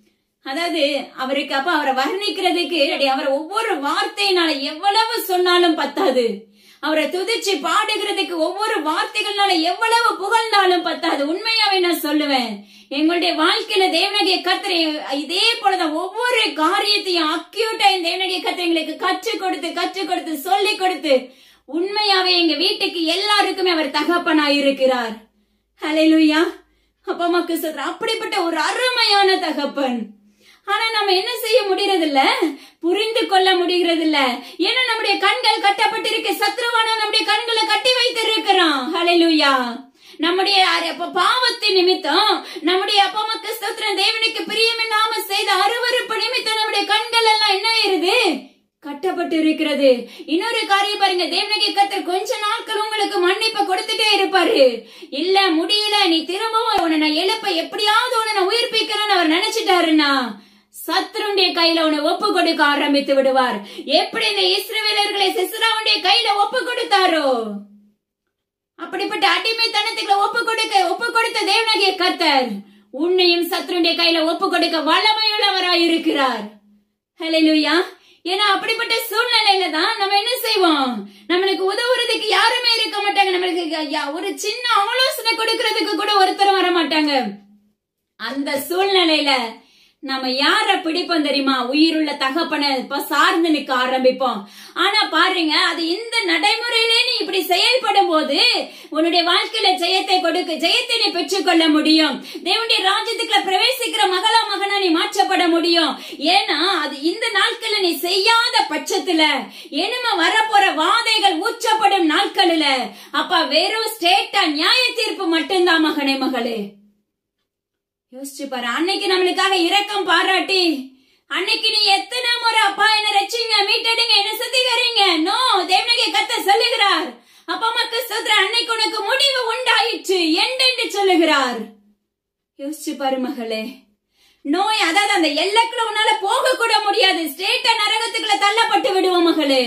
அதாவது அவருக்கு அப்ப அவரை வர்ணிக்கிறதுக்கு அவர் ஒவ்வொரு வார்த்தையினால எவ்வளவு சொன்னாலும் பத்தாது அவரை துதிச்சு பாடுகிறதுக்கு ஒவ்வொரு வார்த்தைகள்னால எவ்வளவு புகழ்ந்தாலும் பத்தாது உண்மையாவே நான் சொல்லுவேன் எங்களுடைய வாழ்க்கையில தேவனகிய கத்திரை இதே போலதான் ஒவ்வொரு காரியத்தையும் அக்யூட்டா இந்த தேவனகிய கத்திரை எங்களுக்கு கற்றுக் கொடுத்து கற்றுக் கொடுத்து சொல்லி கொடுத்து உண்மையாவே எங்க வீட்டுக்கு எல்லாருக்குமே அவர் தகப்பனா இருக்கிறார் ஹalleluya அப்பா அம்மாக்கு சொல்ற அப்படிப்பட்ட ஒரு அருமையான தகப்பன் ஆனா நம்ம என்ன செய்ய முடியறதில்ல புரிந்து கொள்ள முடியறதில்ல ஏன்னா நம்முடைய கண்கள் கட்டப்பட்டிருக்க சத்ருவான நம்முடைய கண்களை கட்டி வைத்திருக்கிறான் ஹalleluya நம்முடைய அர- அப்ப பாவத்தின் நிமித்தம் நம்முடைய அப்பா அம்மாக்கு ஸ்தோத்திரம் தேவனுக்கு பிரியமில்லாம செய்த அருவருப்பு நிமித்தம் நம்முடைய கண்கள் எல்லாம் என்ன ஆயிருது கட்டப்பட்டு இருக்கிறது இன்னொரு காரியம் பாருங்க தேவனகை கத்தர் கொஞ்ச நாட்கள் உங்களுக்கு மன்னிப்பை கொடுத்துட்டே இருப்பாரு இல்ல முடியல நீ திரும்பவும் உன்னை நான் எழுப்ப எப்படியாவது உன்னை நான் உயிர்ப்பிக்கணும்னு அவர் நினைச்சிட்டாருன்னா சத்ருடைய கையில உன்னை ஒப்பு கொடுக்க ஆரம்பித்து விடுவார் எப்படி இந்த இஸ்ரவேலர்களை சிசுராவுடைய கையில ஒப்பு கொடுத்தாரோ அப்படிப்பட்ட அடிமைத்தனத்துக்கு ஒப்பு கொடுக்க ஒப்பு கொடுத்த தேவனகிய கர்த்தர் உன்னையும் சத்ருடைய கையில ஒப்பு கொடுக்க வல்லமையுள்ளவராய் இருக்கிறார் ஹalleluya ஏன்னா அப்படிப்பட்ட சூழ்நிலையில தான் நம்ம என்ன செய்வோம் நம்மளுக்கு உதவுறதுக்கு யாருமே இருக்க மாட்டாங்க நம்மளுக்கு யா- ஒரு சின்ன ஆலோசனை கொடுக்கறதுக்கு கூட ஒருத்தரும் வர மாட்டாங்க அந்த சூழ்நிலையில நாம யார பிடிப்போம் தெரியுமா உயிருள்ள தகப்பனை இப்ப சார்ந்து நிக்க ஆரம்பிப்போம் ஆனா பாருங்க அது இந்த நடைமுறையிலே நீ இப்படி செயல்படும் போது உன்னுடைய வாழ்க்கையில ஜெயத்தை கொடுக்க ஜெயத்தை நீ பெற்றுக்கொள்ள முடியும் தேவனுடைய ராஜ்யத்துக்குள்ள பிரவேசிக்கிற மகளா மகனா நீ மாற்றப்பட முடியும் ஏன்னா அது இந்த நாட்கள்ல நீ செய்யாத பட்சத்துல இனிமே வரப்போற வாதைகள் ஊற்றப்படும் நாட்களில அப்ப வெறும் ஸ்டேட்டா நியாய தீர்ப்பு மட்டும்தான் மகனே மகளே யோசிச்சு பாரு அன்னைக்கு நம்மளுக்காக இரக்கம் பாராட்டி அன்னைக்கு நீ எத்தனை முறை அப்பா என்ன ரச்சிங்க மீட்டெடுங்க என்ன சுத்திகரிங்க நோ தேவனகை கத்த சொல்லுகிறார் அப்பா அம்மாக்கு சொல்ற அன்னைக்கு உனக்கு முடிவு உண்டாயிற்று என்று சொல்லுகிறார் யோசிச்சு பாரு மகளே நோய் அதாவது அந்த எல்லைக்குள்ள உன்னால போக கூட முடியாது ஸ்டேட்ட நரகத்துக்குள்ள தள்ளப்பட்டு விடுவோம் மகளே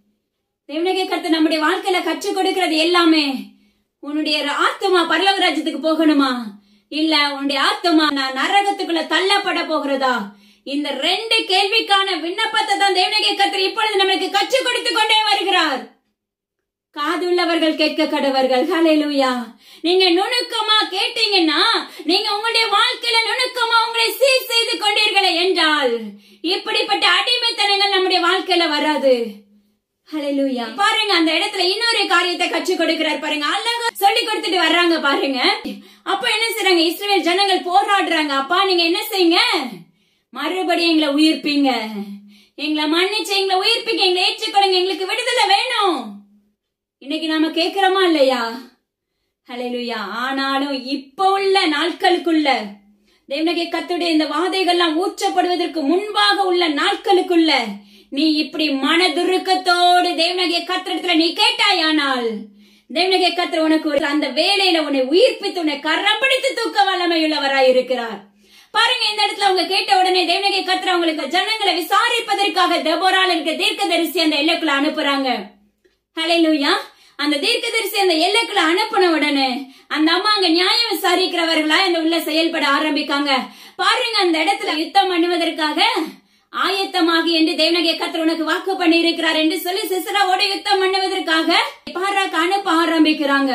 தேவனகை கத்த நம்முடைய வாழ்க்கையில கற்றுக் கொடுக்கிறது எல்லாமே உன்னுடைய ஆத்மா பரலோக ராஜ்யத்துக்கு போகணுமா இல்ல உன்னுடைய ஆத்மா நான் நரகத்துக்குள்ள தள்ளப்பட போகிறதா இந்த ரெண்டு கேள்விக்கான விண்ணப்பத்தை தான் தேவனகை கத்தர் இப்பொழுது நம்மளுக்கு கற்றுக் கொடுத்து கொண்டே வருகிறார் காதுள்ளவர்கள் கேட்க கடவர்கள் ஹalleluya நீங்க நுணுக்கமா கேட்டீங்கன்னா நீங்க உங்களுடைய வாழ்க்கையில நுணுக்கமா உங்களை சீர் செய்து கொண்டீர்களே என்றால் இப்படிப்பட்ட அடிமைத்தனங்கள் நம்முடைய வாழ்க்கையில வராது ஹalleluya பாருங்க அந்த இடத்துல இன்னொரு காரியத்தை கற்றுக் கொடுக்கிறார் பாருங்க அழகா சொல்லி கொடுத்துட்டு வர்றாங்க பாருங்க அப்ப என்ன செய்றாங்க இஸ்ரவேல் ஜனங்கள் போராடுறாங்க அப்பா நீங்க என்ன செய்யுங்க மறுபடியும் எங்களை உயிர்ப்பீங்க எங்களை மன்னிச்சு எங்களை உயிர்ப்பீங்க எங்களை ஏற்றுக்கொள்ளுங்க எங்களுக்கு விடுதலை வேணும் இன்னைக்கு நாம கேக்குறோமா இல்லையா ஹalleluya ஆனாலும் இப்ப உள்ள நாட்களுக்குள்ள தேவனகை கத்துடைய இந்த வாதைகள்லாம் ஊற்றப்படுவதற்கு முன்பாக உள்ள நாட்களுக்குள்ள நீ இப்படி மனதுருக்கத்தோடு தேவனகிய கத்திரத்துல நீ கேட்டாயானால் தேவனகிய கத்திர உனக்கு ஒரு அந்த வேலையில உன்னை உயிர்ப்பித்து உன்னை கரம் பிடித்து தூக்க வல்லமையுள்ளவராய் இருக்கிறார் பாருங்க இந்த இடத்துல அவங்க கேட்ட உடனே தேவனகிய கத்திர அவங்களுக்கு ஜனங்களை விசாரிப்பதற்காக தெபோரால் இருக்க தீர்க்கதரிசி அந்த எல்லைக்குள்ள அனுப்புறாங்க ஹalleluya அந்த தீர்க்கதரிசி அந்த எல்லைக்குள்ள அனுப்பின உடனே அந்த அம்மா அங்க நியாயம் விசாரிக்கிறவர்களா அந்த உள்ள செயல்பட ஆரம்பிக்காங்க பாருங்க அந்த இடத்துல யுத்தம் பண்ணுவதற்காக ஆயத்தமாகி என்று தேவனகிய கத்தர் உனக்கு வாக்கு பண்ணி இருக்கிறார் என்று சொல்லி சிசராவோட யுத்தம் பண்ணுவதற்காக பாராக்கு அனுப்ப ஆரம்பிக்கிறாங்க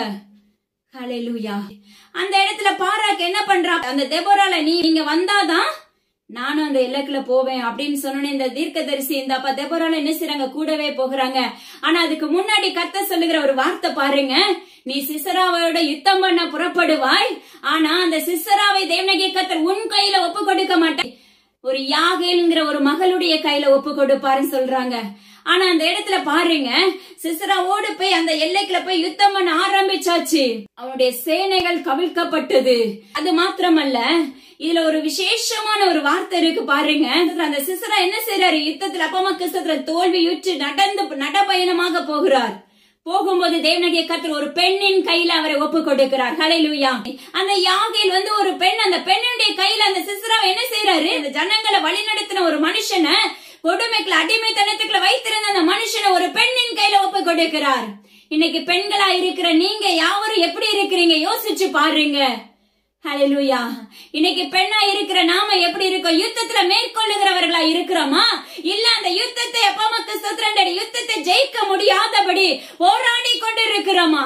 ஹalleluya அந்த இடத்துல பாராக்கு என்ன பண்றா அந்த தெபோரால நீ நீங்க வந்தாதான் நானும் அந்த எல்லைக்குள்ள போவேன் அப்படின்னு சொன்னோன்னே இந்த தீர்க்கதரிசி இந்த அப்பா தெபோரால என்ன செய்றாங்க கூடவே போகிறாங்க ஆனா அதுக்கு முன்னாடி கத்த சொல்லுகிற ஒரு வார்த்தை பாருங்க நீ சிசராவோட யுத்தம் பண்ண புறப்படுவாய் ஆனா அந்த சிசராவை தேவனகிய கத்தர் உன் கையில ஒப்பு கொடுக்க மாட்டேன் ஒரு யாகேலுங்கிற ஒரு மகளுடைய கையில ஒப்பு கொடுப்பாருன்னு சொல்றாங்க ஆனா அந்த இடத்துல பாருங்க சிசரா ஓடு போய் அந்த எல்லைக்குள்ள போய் யுத்தம் பண்ண ஆரம்பிச்சாச்சு அவனுடைய சேனைகள் கவிழ்க்கப்பட்டது அது மாத்திரமல்ல இதுல ஒரு விசேஷமான ஒரு வார்த்தை இருக்கு பாருங்க அந்த சிசரா என்ன செய்யறாரு யுத்தத்துல அப்பமா கிறிஸ்தத்துல தோல்வியுற்று நடந்து நடபயணமாக போகிறார் போகும்போது தேவனகிய கத்தர் ஒரு பெண்ணின் கையில அவரை ஒப்பு கொடுக்கிறார் ஹalleluya அந்த யாகையில் வந்து ஒரு பெண் அந்த பெண்ணுடைய கையில அந்த சிஸ்ராவை என்ன செய்யறாரு அந்த ஜனங்களை வழிநடத்தின ஒரு மனுஷனை கொடுமைக்குள்ள அடிமைத்தனத்துக்குள்ள வைத்திருந்த அந்த மனுஷனை ஒரு பெண்ணின் கையில ஒப்பு கொடுக்கிறார் இன்னைக்கு பெண்களா இருக்கிற நீங்க யாவரும் எப்படி இருக்கிறீங்க யோசிச்சு பாருங்க ஹalleluya இன்னைக்கு பெண்ணா இருக்கிற நாம எப்படி இருக்கோம் யுத்தத்துல மேற்கொள்ளுகிறவர்களா இருக்கிறோமா இல்ல அந்த யுத்தத்தை அப்பா மக்கு சுத்திரண்டடி யுத்தத்தை ஜெயிக்க முடியாதபடி போராடி கொண்டு இருக்கிறோமா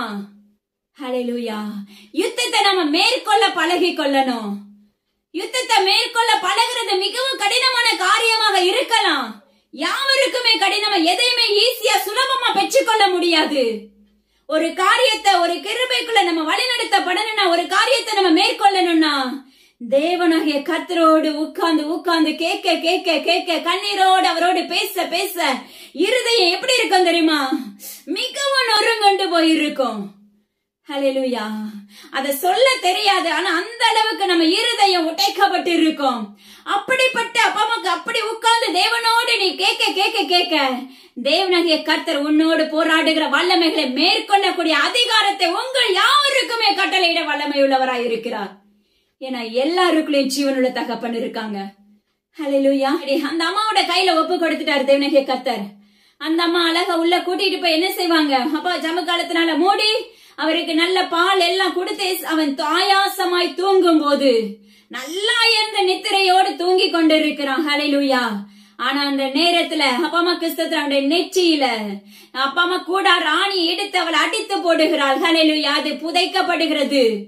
ஹalleluya யுத்தத்தை நம்ம மேற்கொள்ள பழகி கொள்ளணும் யுத்தத்தை மேற்கொள்ள பழகுறது மிகவும் கடினமான காரியமாக இருக்கலாம் யாவருக்குமே கடினமா எதையுமே ஈஸியா சுலபமா பெற்றுக்கொள்ள முடியாது ஒரு காரியத்தை ஒரு கிருபைக்குள்ள நம்ம வழிநடத்தப்படணும்னா ஒரு காரியத்தை நம்ம மேற்கொள்ளணும்னா தேவனாகிய கத்தரோடு உட்கார்ந்து உட்கார்ந்து கேட்க கேட்க கேட்க கண்ணீரோடு அவரோடு பேச பேச இருதயம் எப்படி இருக்கும் தெரியுமா மிகவும் நொறுங்கொண்டு போயிருக்கும் ஹalleluya அத சொல்ல தெரியாது ஆனா அந்த அளவுக்கு நம்ம இருதயம் உடைக்கப்பட்டு இருக்கும் அப்படிப்பட்ட அப்பா அம்மாக்கு அப்படி உட்கார்ந்து தேவனோடு நீ கேட்க கேட்க கேட்க தேவனாகிய கர்த்தர் உன்னோடு போராடுகிற வல்லமைகளை மேற்கொள்ளக்கூடிய அதிகாரத்தை உங்கள் யாருக்குமே கட்டளையிட வல்லமை உள்ளவராய் இருக்கிறார் ஏன்னா எல்லாருக்குள்ளேயும் ஜீவனுள்ள தகப்பன் இருக்காங்க ஹalleluya அந்த அம்மாவோட கையில ஒப்பு கொடுத்துட்டாரு தேவனாகிய கர்த்தர் அந்த அம்மா அழகா உள்ள கூட்டிட்டு போய் என்ன செய்வாங்க அப்பா ஜம காலத்தினால மூடி அவருக்கு நல்ல பால் எல்லாம் கொடுத்து அவன் ஆயாசமாய் தூங்கும் போது நல்லா இருந்த நித்திரையோடு தூங்கி கொண்டிருக்கிறான் ஹalleluya ஆனா அந்த நேரத்துல அப்பா அம்மா கிறிஸ்தத்துல அவனுடைய நெற்றியில அப்பா அம்மா கூட ராணி எடுத்து அவளை அடித்து போடுகிறாள் ஹalleluya அது புதைக்கப்படுகிறது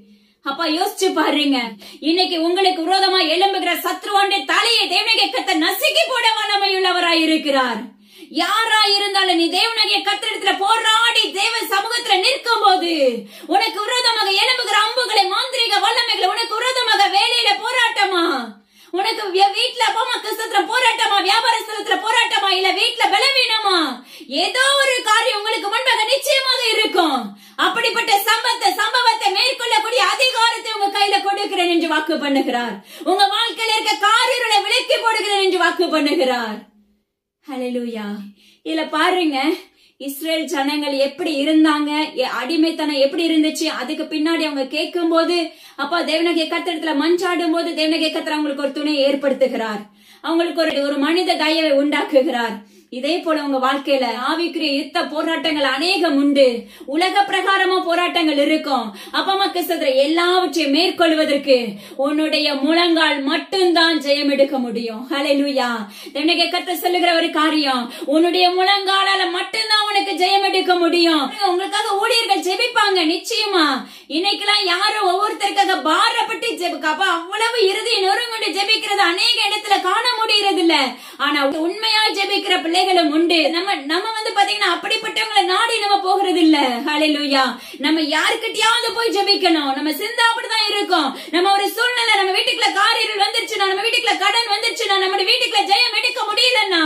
அப்பா யோசிச்சு பாருங்க இன்னைக்கு உங்களுக்கு விரோதமா எழும்புகிற சத்ருவாண்ட தலையை தேவனகை கத்த நசுக்கி போட வல்லமையுள்ளவராய் இருக்கிறார் யாரா இருந்தாலும் நீ தேவனகிய கத்திரத்துல போராடி தேவ சமூகத்துல நிற்கும் போது உனக்கு விரோதமாக எழும்புகிற அம்புகளை மாந்திரிக வல்லமைகளை உனக்கு விரோதமாக வேலையில போராட்டமா உனக்கு வி- வீட்ல அப்பா அம்மா கிறிஸ்தத்துல போராட்டமா வியாபார ஸ்தலத்துல போராட்டமா இல்ல வீட்ல பலவீனமா ஏதோ ஒரு காரியம் உங்களுக்கு முன்பாக நிச்சயமாக இருக்கும் அப்படிப்பட்ட சம்பத்தை சம்பவத்தை மேற்கொள்ளக்கூடிய அதிகாரத்தை உங்க கையில கொடுக்கிறேன் என்று வாக்கு பண்ணுகிறார் உங்க வாழ்க்கையில இருக்க காரியங்களை விலக்கி போடுகிறேன் என்று வாக்கு பண்ணுகிறார் ஹalleluya இதுல பாருங்க இஸ்ரேல் ஜனங்கள் எப்படி இருந்தாங்க எ- அடிமைத்தனம் எப்படி இருந்துச்சு அதுக்கு பின்னாடி அவங்க கேட்கும் போது அப்பா தேவனகிய கத்திரத்துல மஞ்சாடும் போது தேவனகிய கத்திர அவங்களுக்கு ஒரு துணை ஏற்படுத்துகிறார் அவங்களுக்கு ஒரு ஒரு மனித தயவை உண்டாக்குகிறார் இதே போல உங்க வாழ்க்கையில ஆவிக்குரிய யுத்த போராட்டங்கள் அநேகம் உண்டு உலக பிரகாரமா போராட்டங்கள் இருக்கும் அப்பமா கிறிஸ்தத்துல எல்லாவற்றையும் மேற்கொள்வதற்கு உன்னுடைய முழங்கால் மட்டும்தான் ஜெயம் எடுக்க முடியும் ஹalleluya தேவனகிய கத்த சொல்லுகிற ஒரு காரியம் உன்னுடைய முழங்காலால மட்டும்தான் உனக்கு ஜெயம் எடுக்க முடியும் உங்களுக்காக ஊழியர்கள் ஜெபிப்பாங்க நிச்சயமா இன்னைக்கெல்லாம் யாரும் ஒவ்வொருத்தருக்காக பாரப்பட்டு ஜெபிக்க அப்ப அவ்வளவு இறுதி நொறுங்குண்டு ஜெபிக்கிறது அநேக இடத்துல காண முடியறது இல்ல ஆனா உண்மையா ஜெபிக்கிற பிள்ளைகளும் உண்டு நம்ம நம்ம வந்து பாத்தீங்கன்னா அப்படிப்பட்டவங்களை நாடி நம்ம போகிறது இல்ல ஹalleluya நம்ம யாருக்கிட்டயாவது போய் ஜெபிக்கணும் நம்ம சிந்தா அப்படிதான் இருக்கும் நம்ம ஒரு சூழ்நிலை நம்ம வீட்டுக்குள்ள காரியங்கள் வந்துருச்சுன்னா நம்ம வீட்டுக்குள்ள கடன் வந்துருச்சுன்னா நம்ம வீட்டுக்குள்ள ஜெயம் எடுக்க முடியலன்னா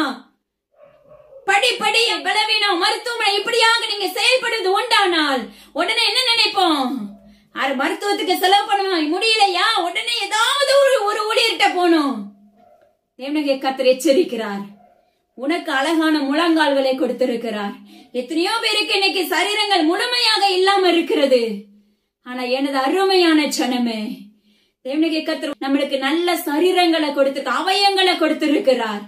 படி படி பலவீனம் மருத்துவமனை இப்படியாக நீங்க செயல்படுவது உண்டானால் உடனே என்ன நினைப்போம் அது மருத்துவத்துக்கு செலவு பண்ணுவோம் முடியலையா உடனே ஏதாவது ஒரு ஒரு ஊழியர்கிட்ட போகணும் தேவனகை கத்தர் எச்சரிக்கிறார் உனக்கு அழகான முழங்கால்களை கொடுத்திருக்கிறார் எத்தனையோ பேருக்கு இன்னைக்கு சரீரங்கள் முழுமையாக இல்லாம இருக்கிறது ஆனா எனது அருமையான ஜனமே தேவனகை கத்தர் நம்மளுக்கு நல்ல சரீரங்களை கொடுத்திருக்க அவயங்களை கொடுத்திருக்கிறார்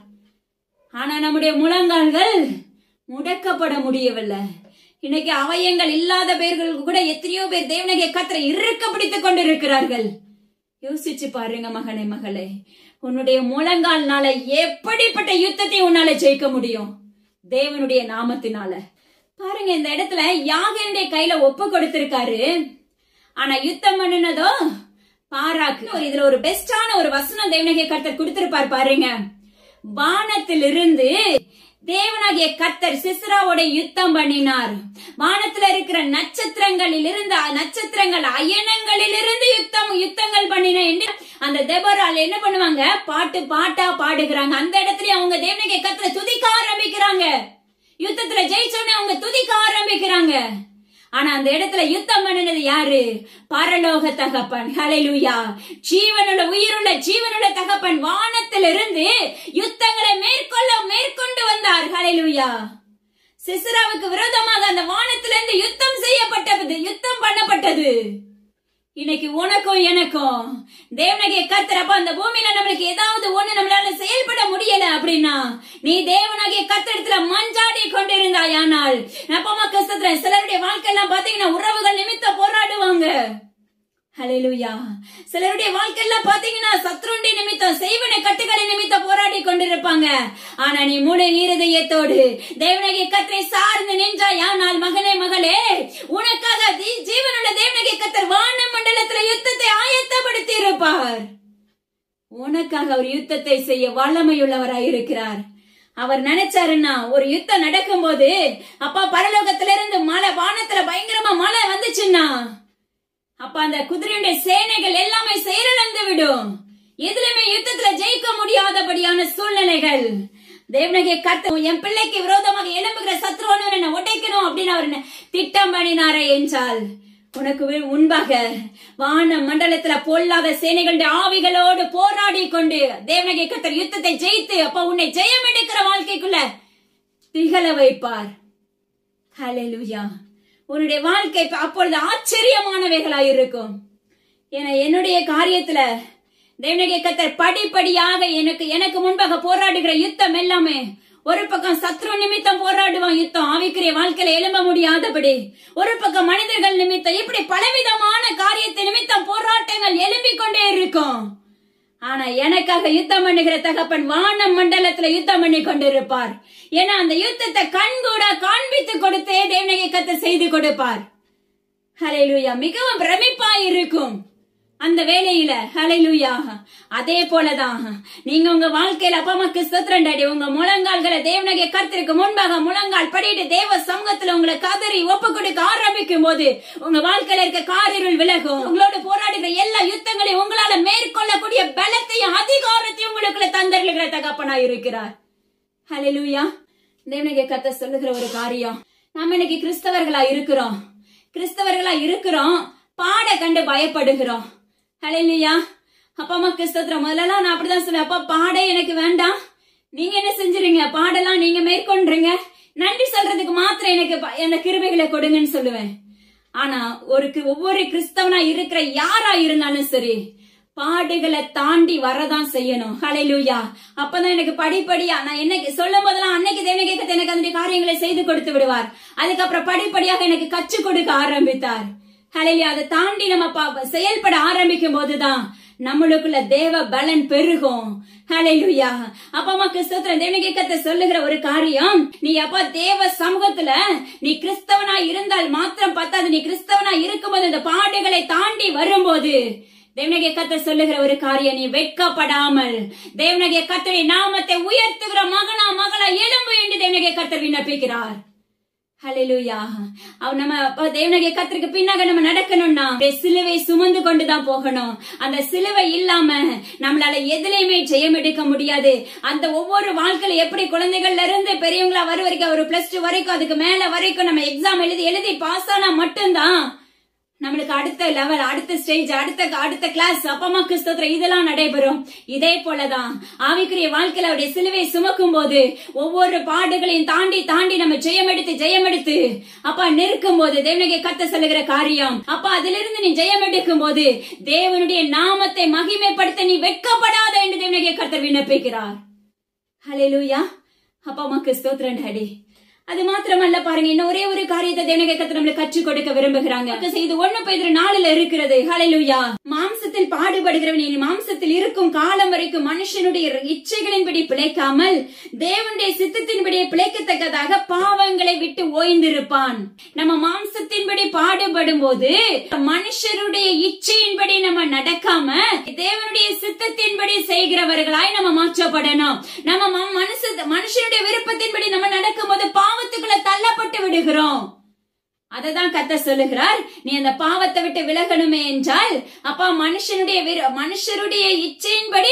ஆனா நம்முடைய முழங்கால்கள் முடக்கப்பட முடியவில்லை இன்னைக்கு அவயங்கள் இல்லாத பேர்களுக்கு கூட எத்தனையோ பேர் தேவனகை கத்தரை இறுக்க பிடித்துக் கொண்டிருக்கிறார்கள் யோசிச்சு பாருங்க மகனே மகளே உன்னுடைய முழங்கால்னால எப்படிப்பட்ட யுத்தத்தை உன்னால ஜெயிக்க முடியும் தேவனுடைய நாமத்தினால பாருங்க இந்த இடத்துல யாகனுடைய கையில ஒப்பு கொடுத்திருக்காரு ஆனா யுத்தம் பண்ணினதோ பாராக்கு ஒரு இதுல ஒரு பெஸ்டான ஒரு வசனம் தேவனகிய கர்த்தர் கொடுத்திருப்பார் பாருங்க வானத்திலிருந்து தேவனாகிய கர்த்தர் சிஸ்ராவோட யுத்தம் பண்ணினார் வானத்துல இருக்கிற நட்சத்திரங்களில் இருந்து நட்சத்திரங்கள் அயனங்களில் இருந்து யுத்தம் யுத்தங்கள் பண்ணின என்று அந்த தெபரால் என்ன பண்ணுவாங்க பாட்டு பாட்டா பாடுகிறாங்க அந்த இடத்துல அவங்க தேவனாகிய கர்த்தரை துதிக்க ஆரம்பிக்கிறாங்க யுத்தத்துல ஜெயிச்சோடனே அவங்க துதிக்க ஆரம்பிக்கிறாங்க ஆனா அந்த இடத்துல யுத்தம் பண்ணினது யாரு பரலோக தகப்பன் ஹalleluya ஜீவனுள்ள உயிருள்ள ஜீவனுள்ள தகப்பன் வானத்திலிருந்து யுத்தங்களை மேற்கொள்ள மேற்கொண்டு வந்தார் ஹalleluya சிஸ்ராவுக்கு விரோதமாக அந்த வானத்திலிருந்து யுத்தம் செய்யப்பட்டது யுத்தம் பண்ணப்பட்டது இன்னைக்கு உனக்கும் எனக்கும் தேவனகிய கத்திரப்ப அந்த பூமியில நம்மளுக்கு ஏதாவது ஒண்ணு நம்மளால செயல்பட முடியல அப்படின்னா நீ தேவனாகிய கத்திரத்துல மஞ்சாடி கொண்டிருந்தாயானால் அப்பமா கஷ்டத்துல சிலருடைய வாழ்க்கை எல்லாம் பாத்தீங்கன்னா உறவுகள் நிமித்தம் போராடுவாங்க ஹalleluya சிலருடைய வாழ்க்கையில பாத்தீங்கன்னா சத்ருண்டி நிமித்தம் செய்வன கட்டுகளை நிமித்தம் போராடி கொண்டிருப்பாங்க ஆனா நீ முழு இருதயத்தோடு தேவனகிய கத்தரை சார்ந்து நின்றாயானால் மகனே மகளே உனக்காக தி- ஜீவனுள்ள தேவனகிய கத்தர் வான மண்டலத்துல யுத்தத்தை ஆயத்தப்படுத்தி இருப்பார் உனக்காக அவர் யுத்தத்தை செய்ய வல்லமையுள்ளவராய் இருக்கிறார் அவர் நினைச்சாருன்னா ஒரு யுத்தம் நடக்கும்போது அப்பா பரலோகத்துல இருந்து மழை வானத்துல பயங்கரமா மழை வந்துச்சுன்னா அப்ப அந்த குதிரையுடைய சேனைகள் எல்லாமே செயலிழந்து விடும் எதுலயுமே யுத்தத்துல ஜெயிக்க முடியாதபடியான சூழ்நிலைகள் தேவனகிய கத்த என் பிள்ளைக்கு விரோதமாக எழும்புகிற சத்ருவன் என்ன உடைக்கணும் அப்படின்னு அவர் என்ன திட்டம் பண்ணினாரே என்றால் உனக்கு வி- முன்பாக வான மண்டலத்துல பொல்லாத சேனைகளுடைய ஆவிகளோடு போராடி கொண்டு தேவனகிய கத்தர் யுத்தத்தை ஜெயித்து அப்ப உன்னை ஜெயம் எடுக்கிற வாழ்க்கைக்குள்ள திகழ வைப்பார் ஹalleluya உன்னுடைய வாழ்க்கை இப்ப அப்பொழுது ஆச்சரியமானவைகளாய் இருக்கும் என என்னுடைய காரியத்துல தேவனகிய கத்தர் படிப்படியாக எனக்கு எனக்கு முன்பாக போராடுகிற யுத்தம் எல்லாமே ஒரு பக்கம் சத்ரு நிமித்தம் போராடுவான் யுத்தம் ஆவிக்குரிய வாழ்க்கையில எழும்ப முடியாதபடி ஒரு பக்கம் மனிதர்கள் நிமித்தம் இப்படி பலவிதமான காரியத்தை நிமித்தம் போராட்டங்கள் எழும்பிக் கொண்டே இருக்கும் ஆனா எனக்காக யுத்தம் பண்ணுகிற தகப்பன் வான மண்டலத்துல யுத்தம் பண்ணி கொண்டிருப்பார் ஏன்னா அந்த யுத்தத்தை கண்கூட காண்பித்து கொடுத்தே தேவனகை கத்த செய்து கொடுப்பார் ஹalleluya மிகவும் பிரமிப்பா இருக்கும் அந்த வேலையில ஹalleluya அதே போலதான் நீங்க உங்க வாழ்க்கையில அப்பா அம்மாக்கு ஸ்தோத்திரம் டாடி உங்க முழங்கால்களை தேவனகை கர்த்தருக்கு முன்பாக முழங்கால் படிட்டு தேவ சமூகத்துல உங்களை கதறி ஒப்பு கொடுக்க ஆரம்பிக்கும் போது உங்க வாழ்க்கையில இருக்க காரிருள் விலகும் உங்களோட போராடுகிற எல்லா யுத்தங்களையும் உங்களால மேற்கொள்ளக்கூடிய பலத்தையும் அதிகாரத்தையும் உங்களுக்குள்ள தந்தருகிற தகப்பனா இருக்கிறார் ஹalleluya தேவனகை கத்த சொல்லுகிற ஒரு காரியம் நாம இன்னைக்கு கிறிஸ்தவர்களா இருக்கிறோம் கிறிஸ்தவர்களா இருக்கிறோம் பாட கண்டு பயப்படுகிறோம் ஹalleluya அப்பா அம்மா கிறிஸ்தவத்துல முதல்லலாம் நான் அப்படிதான் சொல்லுவேன் அப்பா பாட எனக்கு வேண்டாம் நீங்க என்ன செஞ்சுறீங்க பாடலாம் நீங்க மேற்கொண்டுறீங்க நன்றி சொல்றதுக்கு மாத்திரம் எனக்கு ப- அந்த கிருபைகளை கொடுங்கன்னு சொல்லுவேன் ஆனா ஒரு கி- ஒவ்வொரு கிறிஸ்தவனா இருக்கிற யாரா இருந்தாலும் சரி பாடுகளை தாண்டி வரதான் செய்யணும் ஹalleluya அப்பதான் எனக்கு படிப்படியா நான் என்னைக்கு சொல்லும் போதெல்லாம் அன்னைக்கு தேவனை கேட்க எனக்கு அந்த காரியங்களை செய்து கொடுத்து விடுவார் அதுக்கப்புறம் படிப்படியாக எனக்கு கற்றுக் கொடுக்க ஆரம்பித்தார் ஹalleluya அதை தாண்டி நம்ம பா- செயல்பட ஆரம்பிக்கும் போதுதான் நம்மளுக்குள்ள தேவ பலன் பெருகும் ஹalleluya அப்பா அம்மா கிறிஸ்தவத்துல தேவனை கேட்கத்த சொல்லுகிற ஒரு காரியம் நீ அப்பா தேவ சமூகத்துல நீ கிறிஸ்தவனா இருந்தால் மாத்திரம் பத்தாது நீ கிறிஸ்தவனா இருக்கும்போது இந்த பாடுகளை தாண்டி வரும்போது தேவனகிய கத்தர் சொல்லுகிற ஒரு காரியம் நீ வெட்கப்படாமல் தேவனகிய கத்தரை நாமத்தை உயர்த்துகிற மகனா மகளா எலும்பு என்று தேவனகிய கத்தர் விண்ணப்பிக்கிறார் ஹalleluya அவ நம்ம அப்ப தேவனகிய கத்தருக்கு பின்னாக நம்ம நடக்கணும்னா அப்படியே சிலுவை சுமந்து கொண்டுதான் போகணும் அந்த சிலுவை இல்லாம நம்மளால எதுலயுமே ஜெயம் எடுக்க முடியாது அந்த ஒவ்வொரு வாழ்க்கையில எப்படி குழந்தைகள்ல இருந்து பெரியவங்களா வர வரைக்கும் ஒரு பிளஸ் டூ வரைக்கும் அதுக்கு மேல வரைக்கும் நம்ம எக்ஸாம் எழுதி எழுதி பாஸ் ஆனா மட்டும்தான் நம்மளுக்கு அடுத்த லெவல் அடுத்த ஸ்டேஜ் அடுத்த அடுத்த கிளாஸ் அப்பமா கிறிஸ்தோத்திரம் இதெல்லாம் நடைபெறும் இதே போலதான் ஆவிக்குரிய வாழ்க்கையில அவருடைய சிலுவை சுமக்கும் போது ஒவ்வொரு பாடுகளையும் தாண்டி தாண்டி நம்ம ஜெயம் எடுத்து ஜெயம் எடுத்து அப்பா நிற்கும் போது தேவனகை கத்த சொல்லுகிற காரியம் அப்பா அதிலிருந்து நீ ஜெயம் எடுக்கும் போது தேவனுடைய நாமத்தை மகிமைப்படுத்த நீ வெட்கப்படாத என்று தேவனகை கத்தர் விண்ணப்பிக்கிறார் ஹalleluya அப்பா அம்மாக்கு ஸ்தோத்திரம் டாடி அது மாத்திரமல்ல பாருங்க இன்னும் ஒரே ஒரு காரியத்தை தேவனகை கத்து நம்மளுக்கு கற்றுக் கொடுக்க விரும்புகிறாங்க இது ஒண்ணு பேர் நாளுல இருக்கிறது ஹalleluya மாம்சத்தில் பாடுபடுகிறவன் இனி மாம்சத்தில் இருக்கும் காலம் வரைக்கும் மனுஷனுடைய இச்சைகளின்படி பிழைக்காமல் தேவனுடைய சித்தத்தின்படி பிழைக்கத்தக்கதாக பாவங்களை விட்டு ஓய்ந்திருப்பான் நம்ம மாம்சத்தின்படி பாடுபடும் போது மனுஷருடைய இச்சையின்படி நம்ம நடக்காம தேவனுடைய சித்தத்தின்படி செய்கிறவர்களாய் நம்ம மாற்றப்படணும் நம்ம ம- மனுஷ மனுஷனுடைய விருப்பத்தின்படி நம்ம நடக்கும்போது பாவத்துக்குள்ள தள்ளப்பட்டு விடுகிறோம் அததான் கத்த சொல்லுகிறார் நீ அந்த பாவத்தை விட்டு விலகணுமே என்றால் அப்பா மனுஷனுடைய விரு- மனுஷருடைய இச்சையின்படி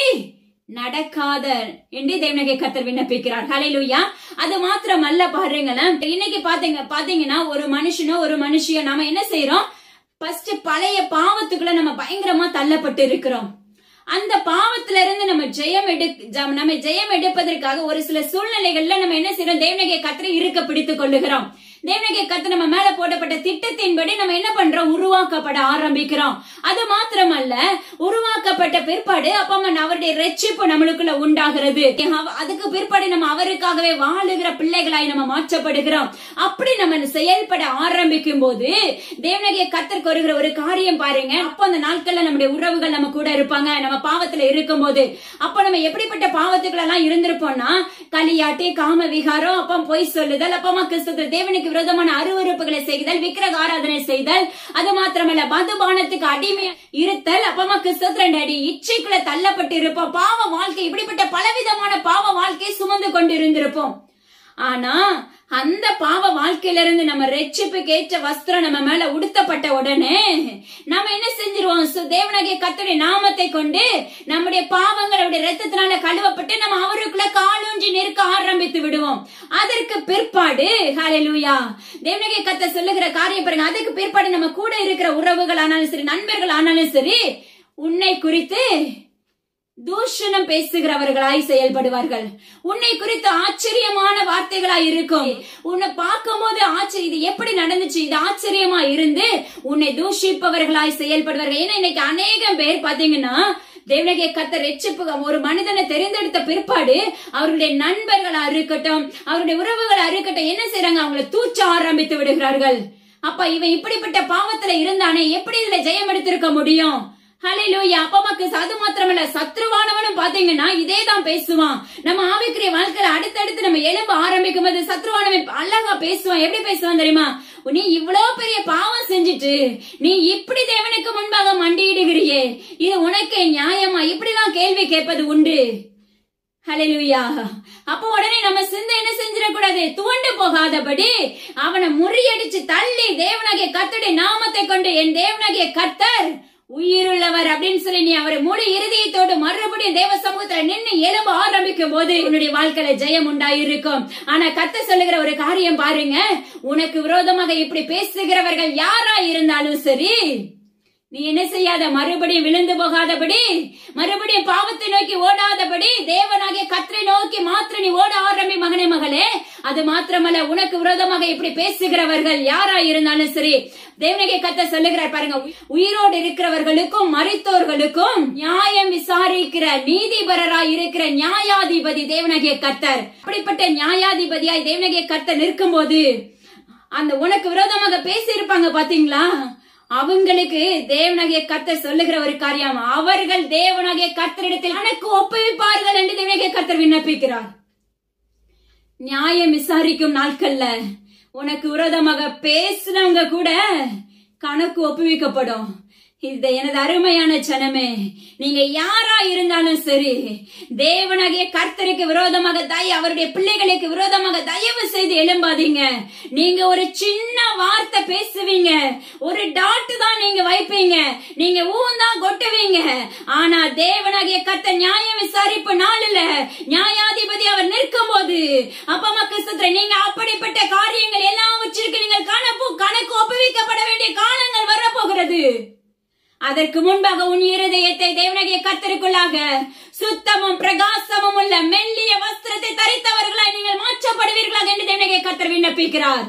நடக்காத என்று தேவனகை கத்தர் விண்ணப்பிக்கிறார் ஹalleluya அது மாத்திரம் அல்ல பாருங்களேன் இன்னைக்கு பாத்தீங்க பாத்தீங்கன்னா ஒரு மனுஷனோ ஒரு மனுஷியோ நாம என்ன செய்யறோம் ஃபர்ஸ்ட் பழைய பாவத்துக்குள்ள நம்ம பயங்கரமா தள்ளப்பட்டு இருக்கிறோம் அந்த பாவத்துல இருந்து நம்ம ஜெயம் எடு ஜ- நம்ம ஜெயம் எடுப்பதற்காக ஒரு சில சூழ்நிலைகள்ல நம்ம என்ன செய்யறோம் தேவனகை கத்திரை இருக்க பிடித்துக் கொள்ளுகிறோம் தேவனகை கத்து நம்ம மேல போடப்பட்ட திட்டத்தின்படி நம்ம என்ன பண்றோம் உருவாக்கப்பட ஆரம்பிக்கிறோம் அது மாத்திரமல்ல உருவாக்கப்பட்ட பிற்பாடு அப்ப நம்ம அவருடைய ரட்சிப்பு நம்மளுக்குள்ள உண்டாகிறது அவ- அதுக்கு பிற்பாடு நம்ம அவருக்காகவே வாழுகிற பிள்ளைகளாய் நம்ம மாற்றப்படுகிறோம் அப்படி நம்ம செயல்பட ஆரம்பிக்கும் போது தேவனகிய கத்தருக்கு வருகிற ஒரு காரியம் பாருங்க அப்ப அந்த நாட்கள்ல நம்முடைய உறவுகள் நம்ம கூட இருப்பாங்க நம்ம பாவத்துல இருக்கும்போது அப்ப நம்ம எப்படிப்பட்ட பாவத்துக்கள் எல்லாம் இருந்திருப்போம்னா களியாட்டி காம விகாரம் அப்ப பொய் சொல்லுதல் அப்பமா கிறிஸ்துவ தேவனுக்கு விரோதமான அருவருப்புகளை செய்தல் விக்கிரக ஆராதனை செய்தல் அது மாத்திரமல்ல மதுபானத்துக்கு அடிமை இருத்தல் அப்பமா கிறிஸ்துவ அடி இச்சைக்குள்ள தள்ளப்பட்டு இருப்போம் பாவ வாழ்க்கை இப்படிப்பட்ட பலவிதமான பாவ வாழ்க்கையை சுமந்து கொண்டு இருந்திருப்போம் ஆனா அந்த பாவ வாழ்க்கையில இருந்து நம்ம ரட்சிப்புக்கு ஏற்ற வஸ்திரம் நம்ம மேல உடுத்தப்பட்ட உடனே நம்ம என்ன செஞ்சிருவோம் சு- தேவனாகிய கர்த்தருடைய நாமத்தை கொண்டு நம்முடைய பாவங்களுடைய ரத்தத்தினால கழுவப்பட்டு நம்ம அவருக்குள்ள காலூன்றி நிற்க ஆரம்பித்து விடுவோம் அதற்கு பிற்பாடு ஹalleluya தேவனாகிய கர்த்தர் சொல்லுகிற காரியம் பாருங்க அதுக்கு பிற்பாடு நம்ம கூட இருக்கிற உறவுகள் ஆனாலும் சரி நண்பர்கள் ஆனாலும் சரி உன்னை குறித்து தூஷணம் பேசுகிறவர்களாய் செயல்படுவார்கள் உன்னை குறித்து ஆச்சரியமான வார்த்தைகளாய் இருக்கும் உன்னை பார்க்கும் போது ஆச்சரிய இது எப்படி நடந்துச்சு இது ஆச்சரியமா இருந்து உன்னை தூஷிப்பவர்களாய் செயல்படுவார்கள் ஏன்னா இன்னைக்கு அநேகம் பேர் பாத்தீங்கன்னா தேவனகிய கத்த ரெச்சிப்பு ஒரு மனிதனை தெரிந்தெடுத்த பிற்பாடு அவருடைய நண்பர்களா இருக்கட்டும் அவருடைய உறவுகளா இருக்கட்டும் என்ன செய்றாங்க அவங்களை தூச்ச ஆரம்பித்து விடுகிறார்கள் அப்ப இவன் இப்படிப்பட்ட பாவத்துல இருந்தானே எப்படி இதுல ஜெயம் எடுத்திருக்க முடியும் ஹalleluya அப்பமாக்கு அது மாத்திரமல்ல சத்ருவானவனும் பாத்தீங்கன்னா இதே தான் பேசுவான் நம்ம ஆவிக்குரிய வாழ்க்கையில அடுத்தடுத்து நம்ம எலும்ப ஆரம்பிக்கும் போது சத்ருவானவன் அழகா பேசுவான் எப்படி பேசுவான் தெரியுமா நீ இவ்வளவு பெரிய பாவம் செஞ்சுட்டு நீ இப்படி தேவனுக்கு முன்பாக மண்டியிடுகிறியே இது உனக்கு நியாயமா இப்படிலாம் கேள்வி கேட்பது உண்டு ஹalleluya அப்போ உடனே நம்ம சிந்தை என்ன செஞ்சிடக்கூடாது துவண்டு போகாதபடி அவனை முறியடிச்சு தள்ளி தேவனாகிய கர்த்தருடைய நாமத்தை கொண்டு என் தேவனாகிய கர்த்தர் உயிருள்ளவர் அப்படின்னு சொல்லி நீ அவரை முழு இருதயத்தோடு மறுபடியும் தேவ சமூகத்துல நின்னு எலும்ப ஆரம்பிக்கும் போது உன்னுடைய வாழ்க்கையில ஜெயம் உண்டாயிருக்கும் ஆனா கத்த சொல்லுகிற ஒரு காரியம் பாருங்க உனக்கு விரோதமாக இப்படி பேசுகிறவர்கள் யாரா இருந்தாலும் சரி நீ என்ன செய்யாத மறுபடியும் விழுந்து போகாதபடி மறுபடியும் பாவத்தை நோக்கி ஓடாதபடி தேவனாகிய கற்றை நோக்கி மாத்திர நீ ஓட ஆரம்பி மகனே மகளே அது மாத்திரமல்ல உனக்கு விரோதமாக இப்படி பேசுகிறவர்கள் யாரா இருந்தாலும் சரி தேவனாகிய கத்த சொல்லுகிறார் பாருங்க உயிரோடு இருக்கிறவர்களுக்கும் மறித்தோர்களுக்கும் நியாயம் விசாரிக்கிற நீதிபரராய் இருக்கிற நியாயாதிபதி தேவனாகிய கர்த்தர் அப்படிப்பட்ட நியாயாதிபதியாய் தேவனாகிய கர்த்தர் நிற்கும் போது அந்த உனக்கு விரோதமாக பேசி இருப்பாங்க பாத்தீங்களா அவங்களுக்கு தேவனாகிய கர்த்தர் சொல்லுகிற ஒரு காரியம் அவர்கள் தேவனாகிய கர்த்தரிடத்தில் கணக்கு ஒப்புவிப்பார்கள் என்று தேவனாகிய கர்த்தர் விண்ணப்பிக்கிறார் நியாயம் விசாரிக்கும் நாட்கள்ல உனக்கு விரோதமாக பேசினவங்க கூட கணக்கு ஒப்புவிக்கப்படும் இது எனது அருமையான ஜனமே நீங்க யாரா இருந்தாலும் சரி தேவனாகிய கர்த்தருக்கு விரோதமாக தய அவருடைய பிள்ளைகளுக்கு விரோதமாக தயவு செய்து எழும்பாதீங்க நீங்க ஒரு சின்ன வார்த்தை பேசுவீங்க ஒரு டாட் தான் நீங்க வைப்பீங்க நீங்க ஊன் தான் கொட்டுவீங்க ஆனா தேவனாகிய கர்த்தர் நியாயம் விசாரிப்பு நாளில் நியாயாதிபதி அவர் நிற்கும் போது அப்பமா கிறிஸ்துவ நீங்க அப்படிப்பட்ட காரியங்கள் எல்லாவற்றிற்கு நீங்கள் கணக்கு கணக்கு ஒப்புவிக்கப்பட வேண்டிய காலங்கள் வரப்போகிறது அதற்கு முன்பாக உன் இருதயத்தை தேவனாகிய கத்தருக்குள்ளாக சுத்தமும் பிரகாசமும் உள்ள மெல்லிய வஸ்திரத்தை தரித்தவர்களாய் நீங்கள் மாற்றப்படுவீர்களாக என்று தேவனாகிய கத்தர் விண்ணப்பிக்கிறார்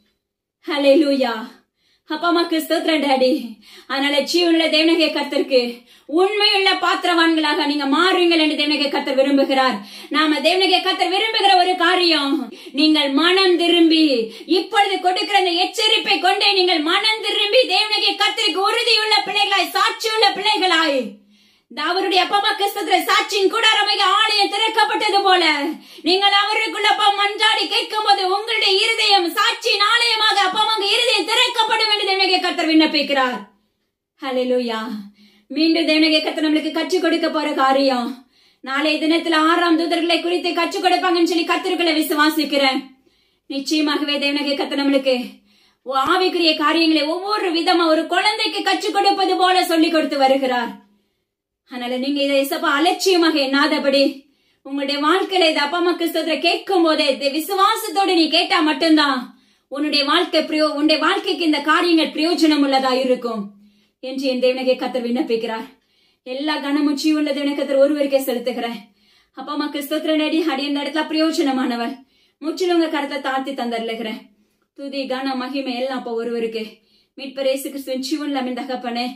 ஹலே லூயா அப்பா அம்மாக்கு ஸ்தோத்திரம் டாடி அதனால ஜீவனுள்ள தேவனகை கத்தருக்கு உண்மையுள்ள பாத்திரவான்களாக நீங்க மாறுங்கள் என்று தேவனகை கத்தர் விரும்புகிறார் நாம தேவனகை கத்தர் விரும்புகிற ஒரு காரியம் நீங்கள் மனம் திரும்பி இப்பொழுது கொடுக்கிற அந்த எச்சரிப்பை கொண்டே நீங்கள் மனம் திரும்பி தேவனகை கத்தருக்கு உறுதியுள்ள பிள்ளைகளாய் சாட்சியுள்ள பிள்ளைகளாய் அவருடைய அப்பா அம்மா கிறிஸ்தத்துல சாட்சியின் கூடாரமைக ஆலயம் திறக்கப்பட்டது போல நீங்கள் அவருக்குள்ள அப்பா மன்றாடி கேட்கும் போது உங்களுடைய இருதயம் சாட்சியின் ஆலயமாக அப்பா அம்மா இருதயம் திறக்கப்படும் என்று தேவனகை கத்தர் விண்ணப்பிக்கிறார் ஹalleluya மீண்டும் தேவனகை கத்தர் நம்மளுக்கு கற்றுக் கொடுக்க போற காரியம் நாளைய தினத்துல ஆறாம் தூதர்களை குறித்து கற்றுக் கொடுப்பாங்கன்னு சொல்லி கத்திற்குள்ள விசுவாசிக்கிறேன் நிச்சயமாகவே தேவனகை கத்தர் நம்மளுக்கு ஆவிக்குரிய காரியங்களை ஒவ்வொரு விதமா ஒரு குழந்தைக்கு கற்றுக் கொடுப்பது போல சொல்லிக் கொடுத்து வருகிறார் அதனால நீங்க இதை எசப்பா அலட்சியமாக எண்ணாதபடி உங்களுடைய வாழ்க்கையில இது அப்பா அம்மா கிறிஸ்தவத்தை கேட்கும் போதே இதை விசுவாசத்தோடு நீ கேட்டா மட்டும்தான் உன்னுடைய வாழ்க்கை பிரியோ உன்னுடைய வாழ்க்கைக்கு இந்த காரியங்கள் பிரயோஜனம் உள்ளதா இருக்கும் என்று என் தேவனகை கத்தர் விண்ணப்பிக்கிறார் எல்லா கனமுச்சி உள்ள தேவன கத்தர் ஒருவருக்கே செலுத்துகிறேன் அப்பா அம்மா கிறிஸ்தவத்திர நடி அடி இந்த இடத்துல பிரயோஜனமானவர் முற்றிலும் உங்க கருத்தை தாழ்த்தி தந்தர்லுகிறேன் துதி கன மகிமை எல்லாம் அப்ப ஒருவருக்கு மீட்பர் இயேசு கிறிஸ்துவின் ஜீவன்ல அமின் தகப்பனே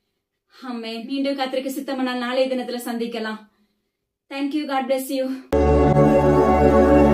ஆமே மீண்டும் கத்திரிக்கு சித்தமனால் நாளைய தினத்துல சந்திக்கலாம் தேங்க்யூ காட் பிளஸ் யூ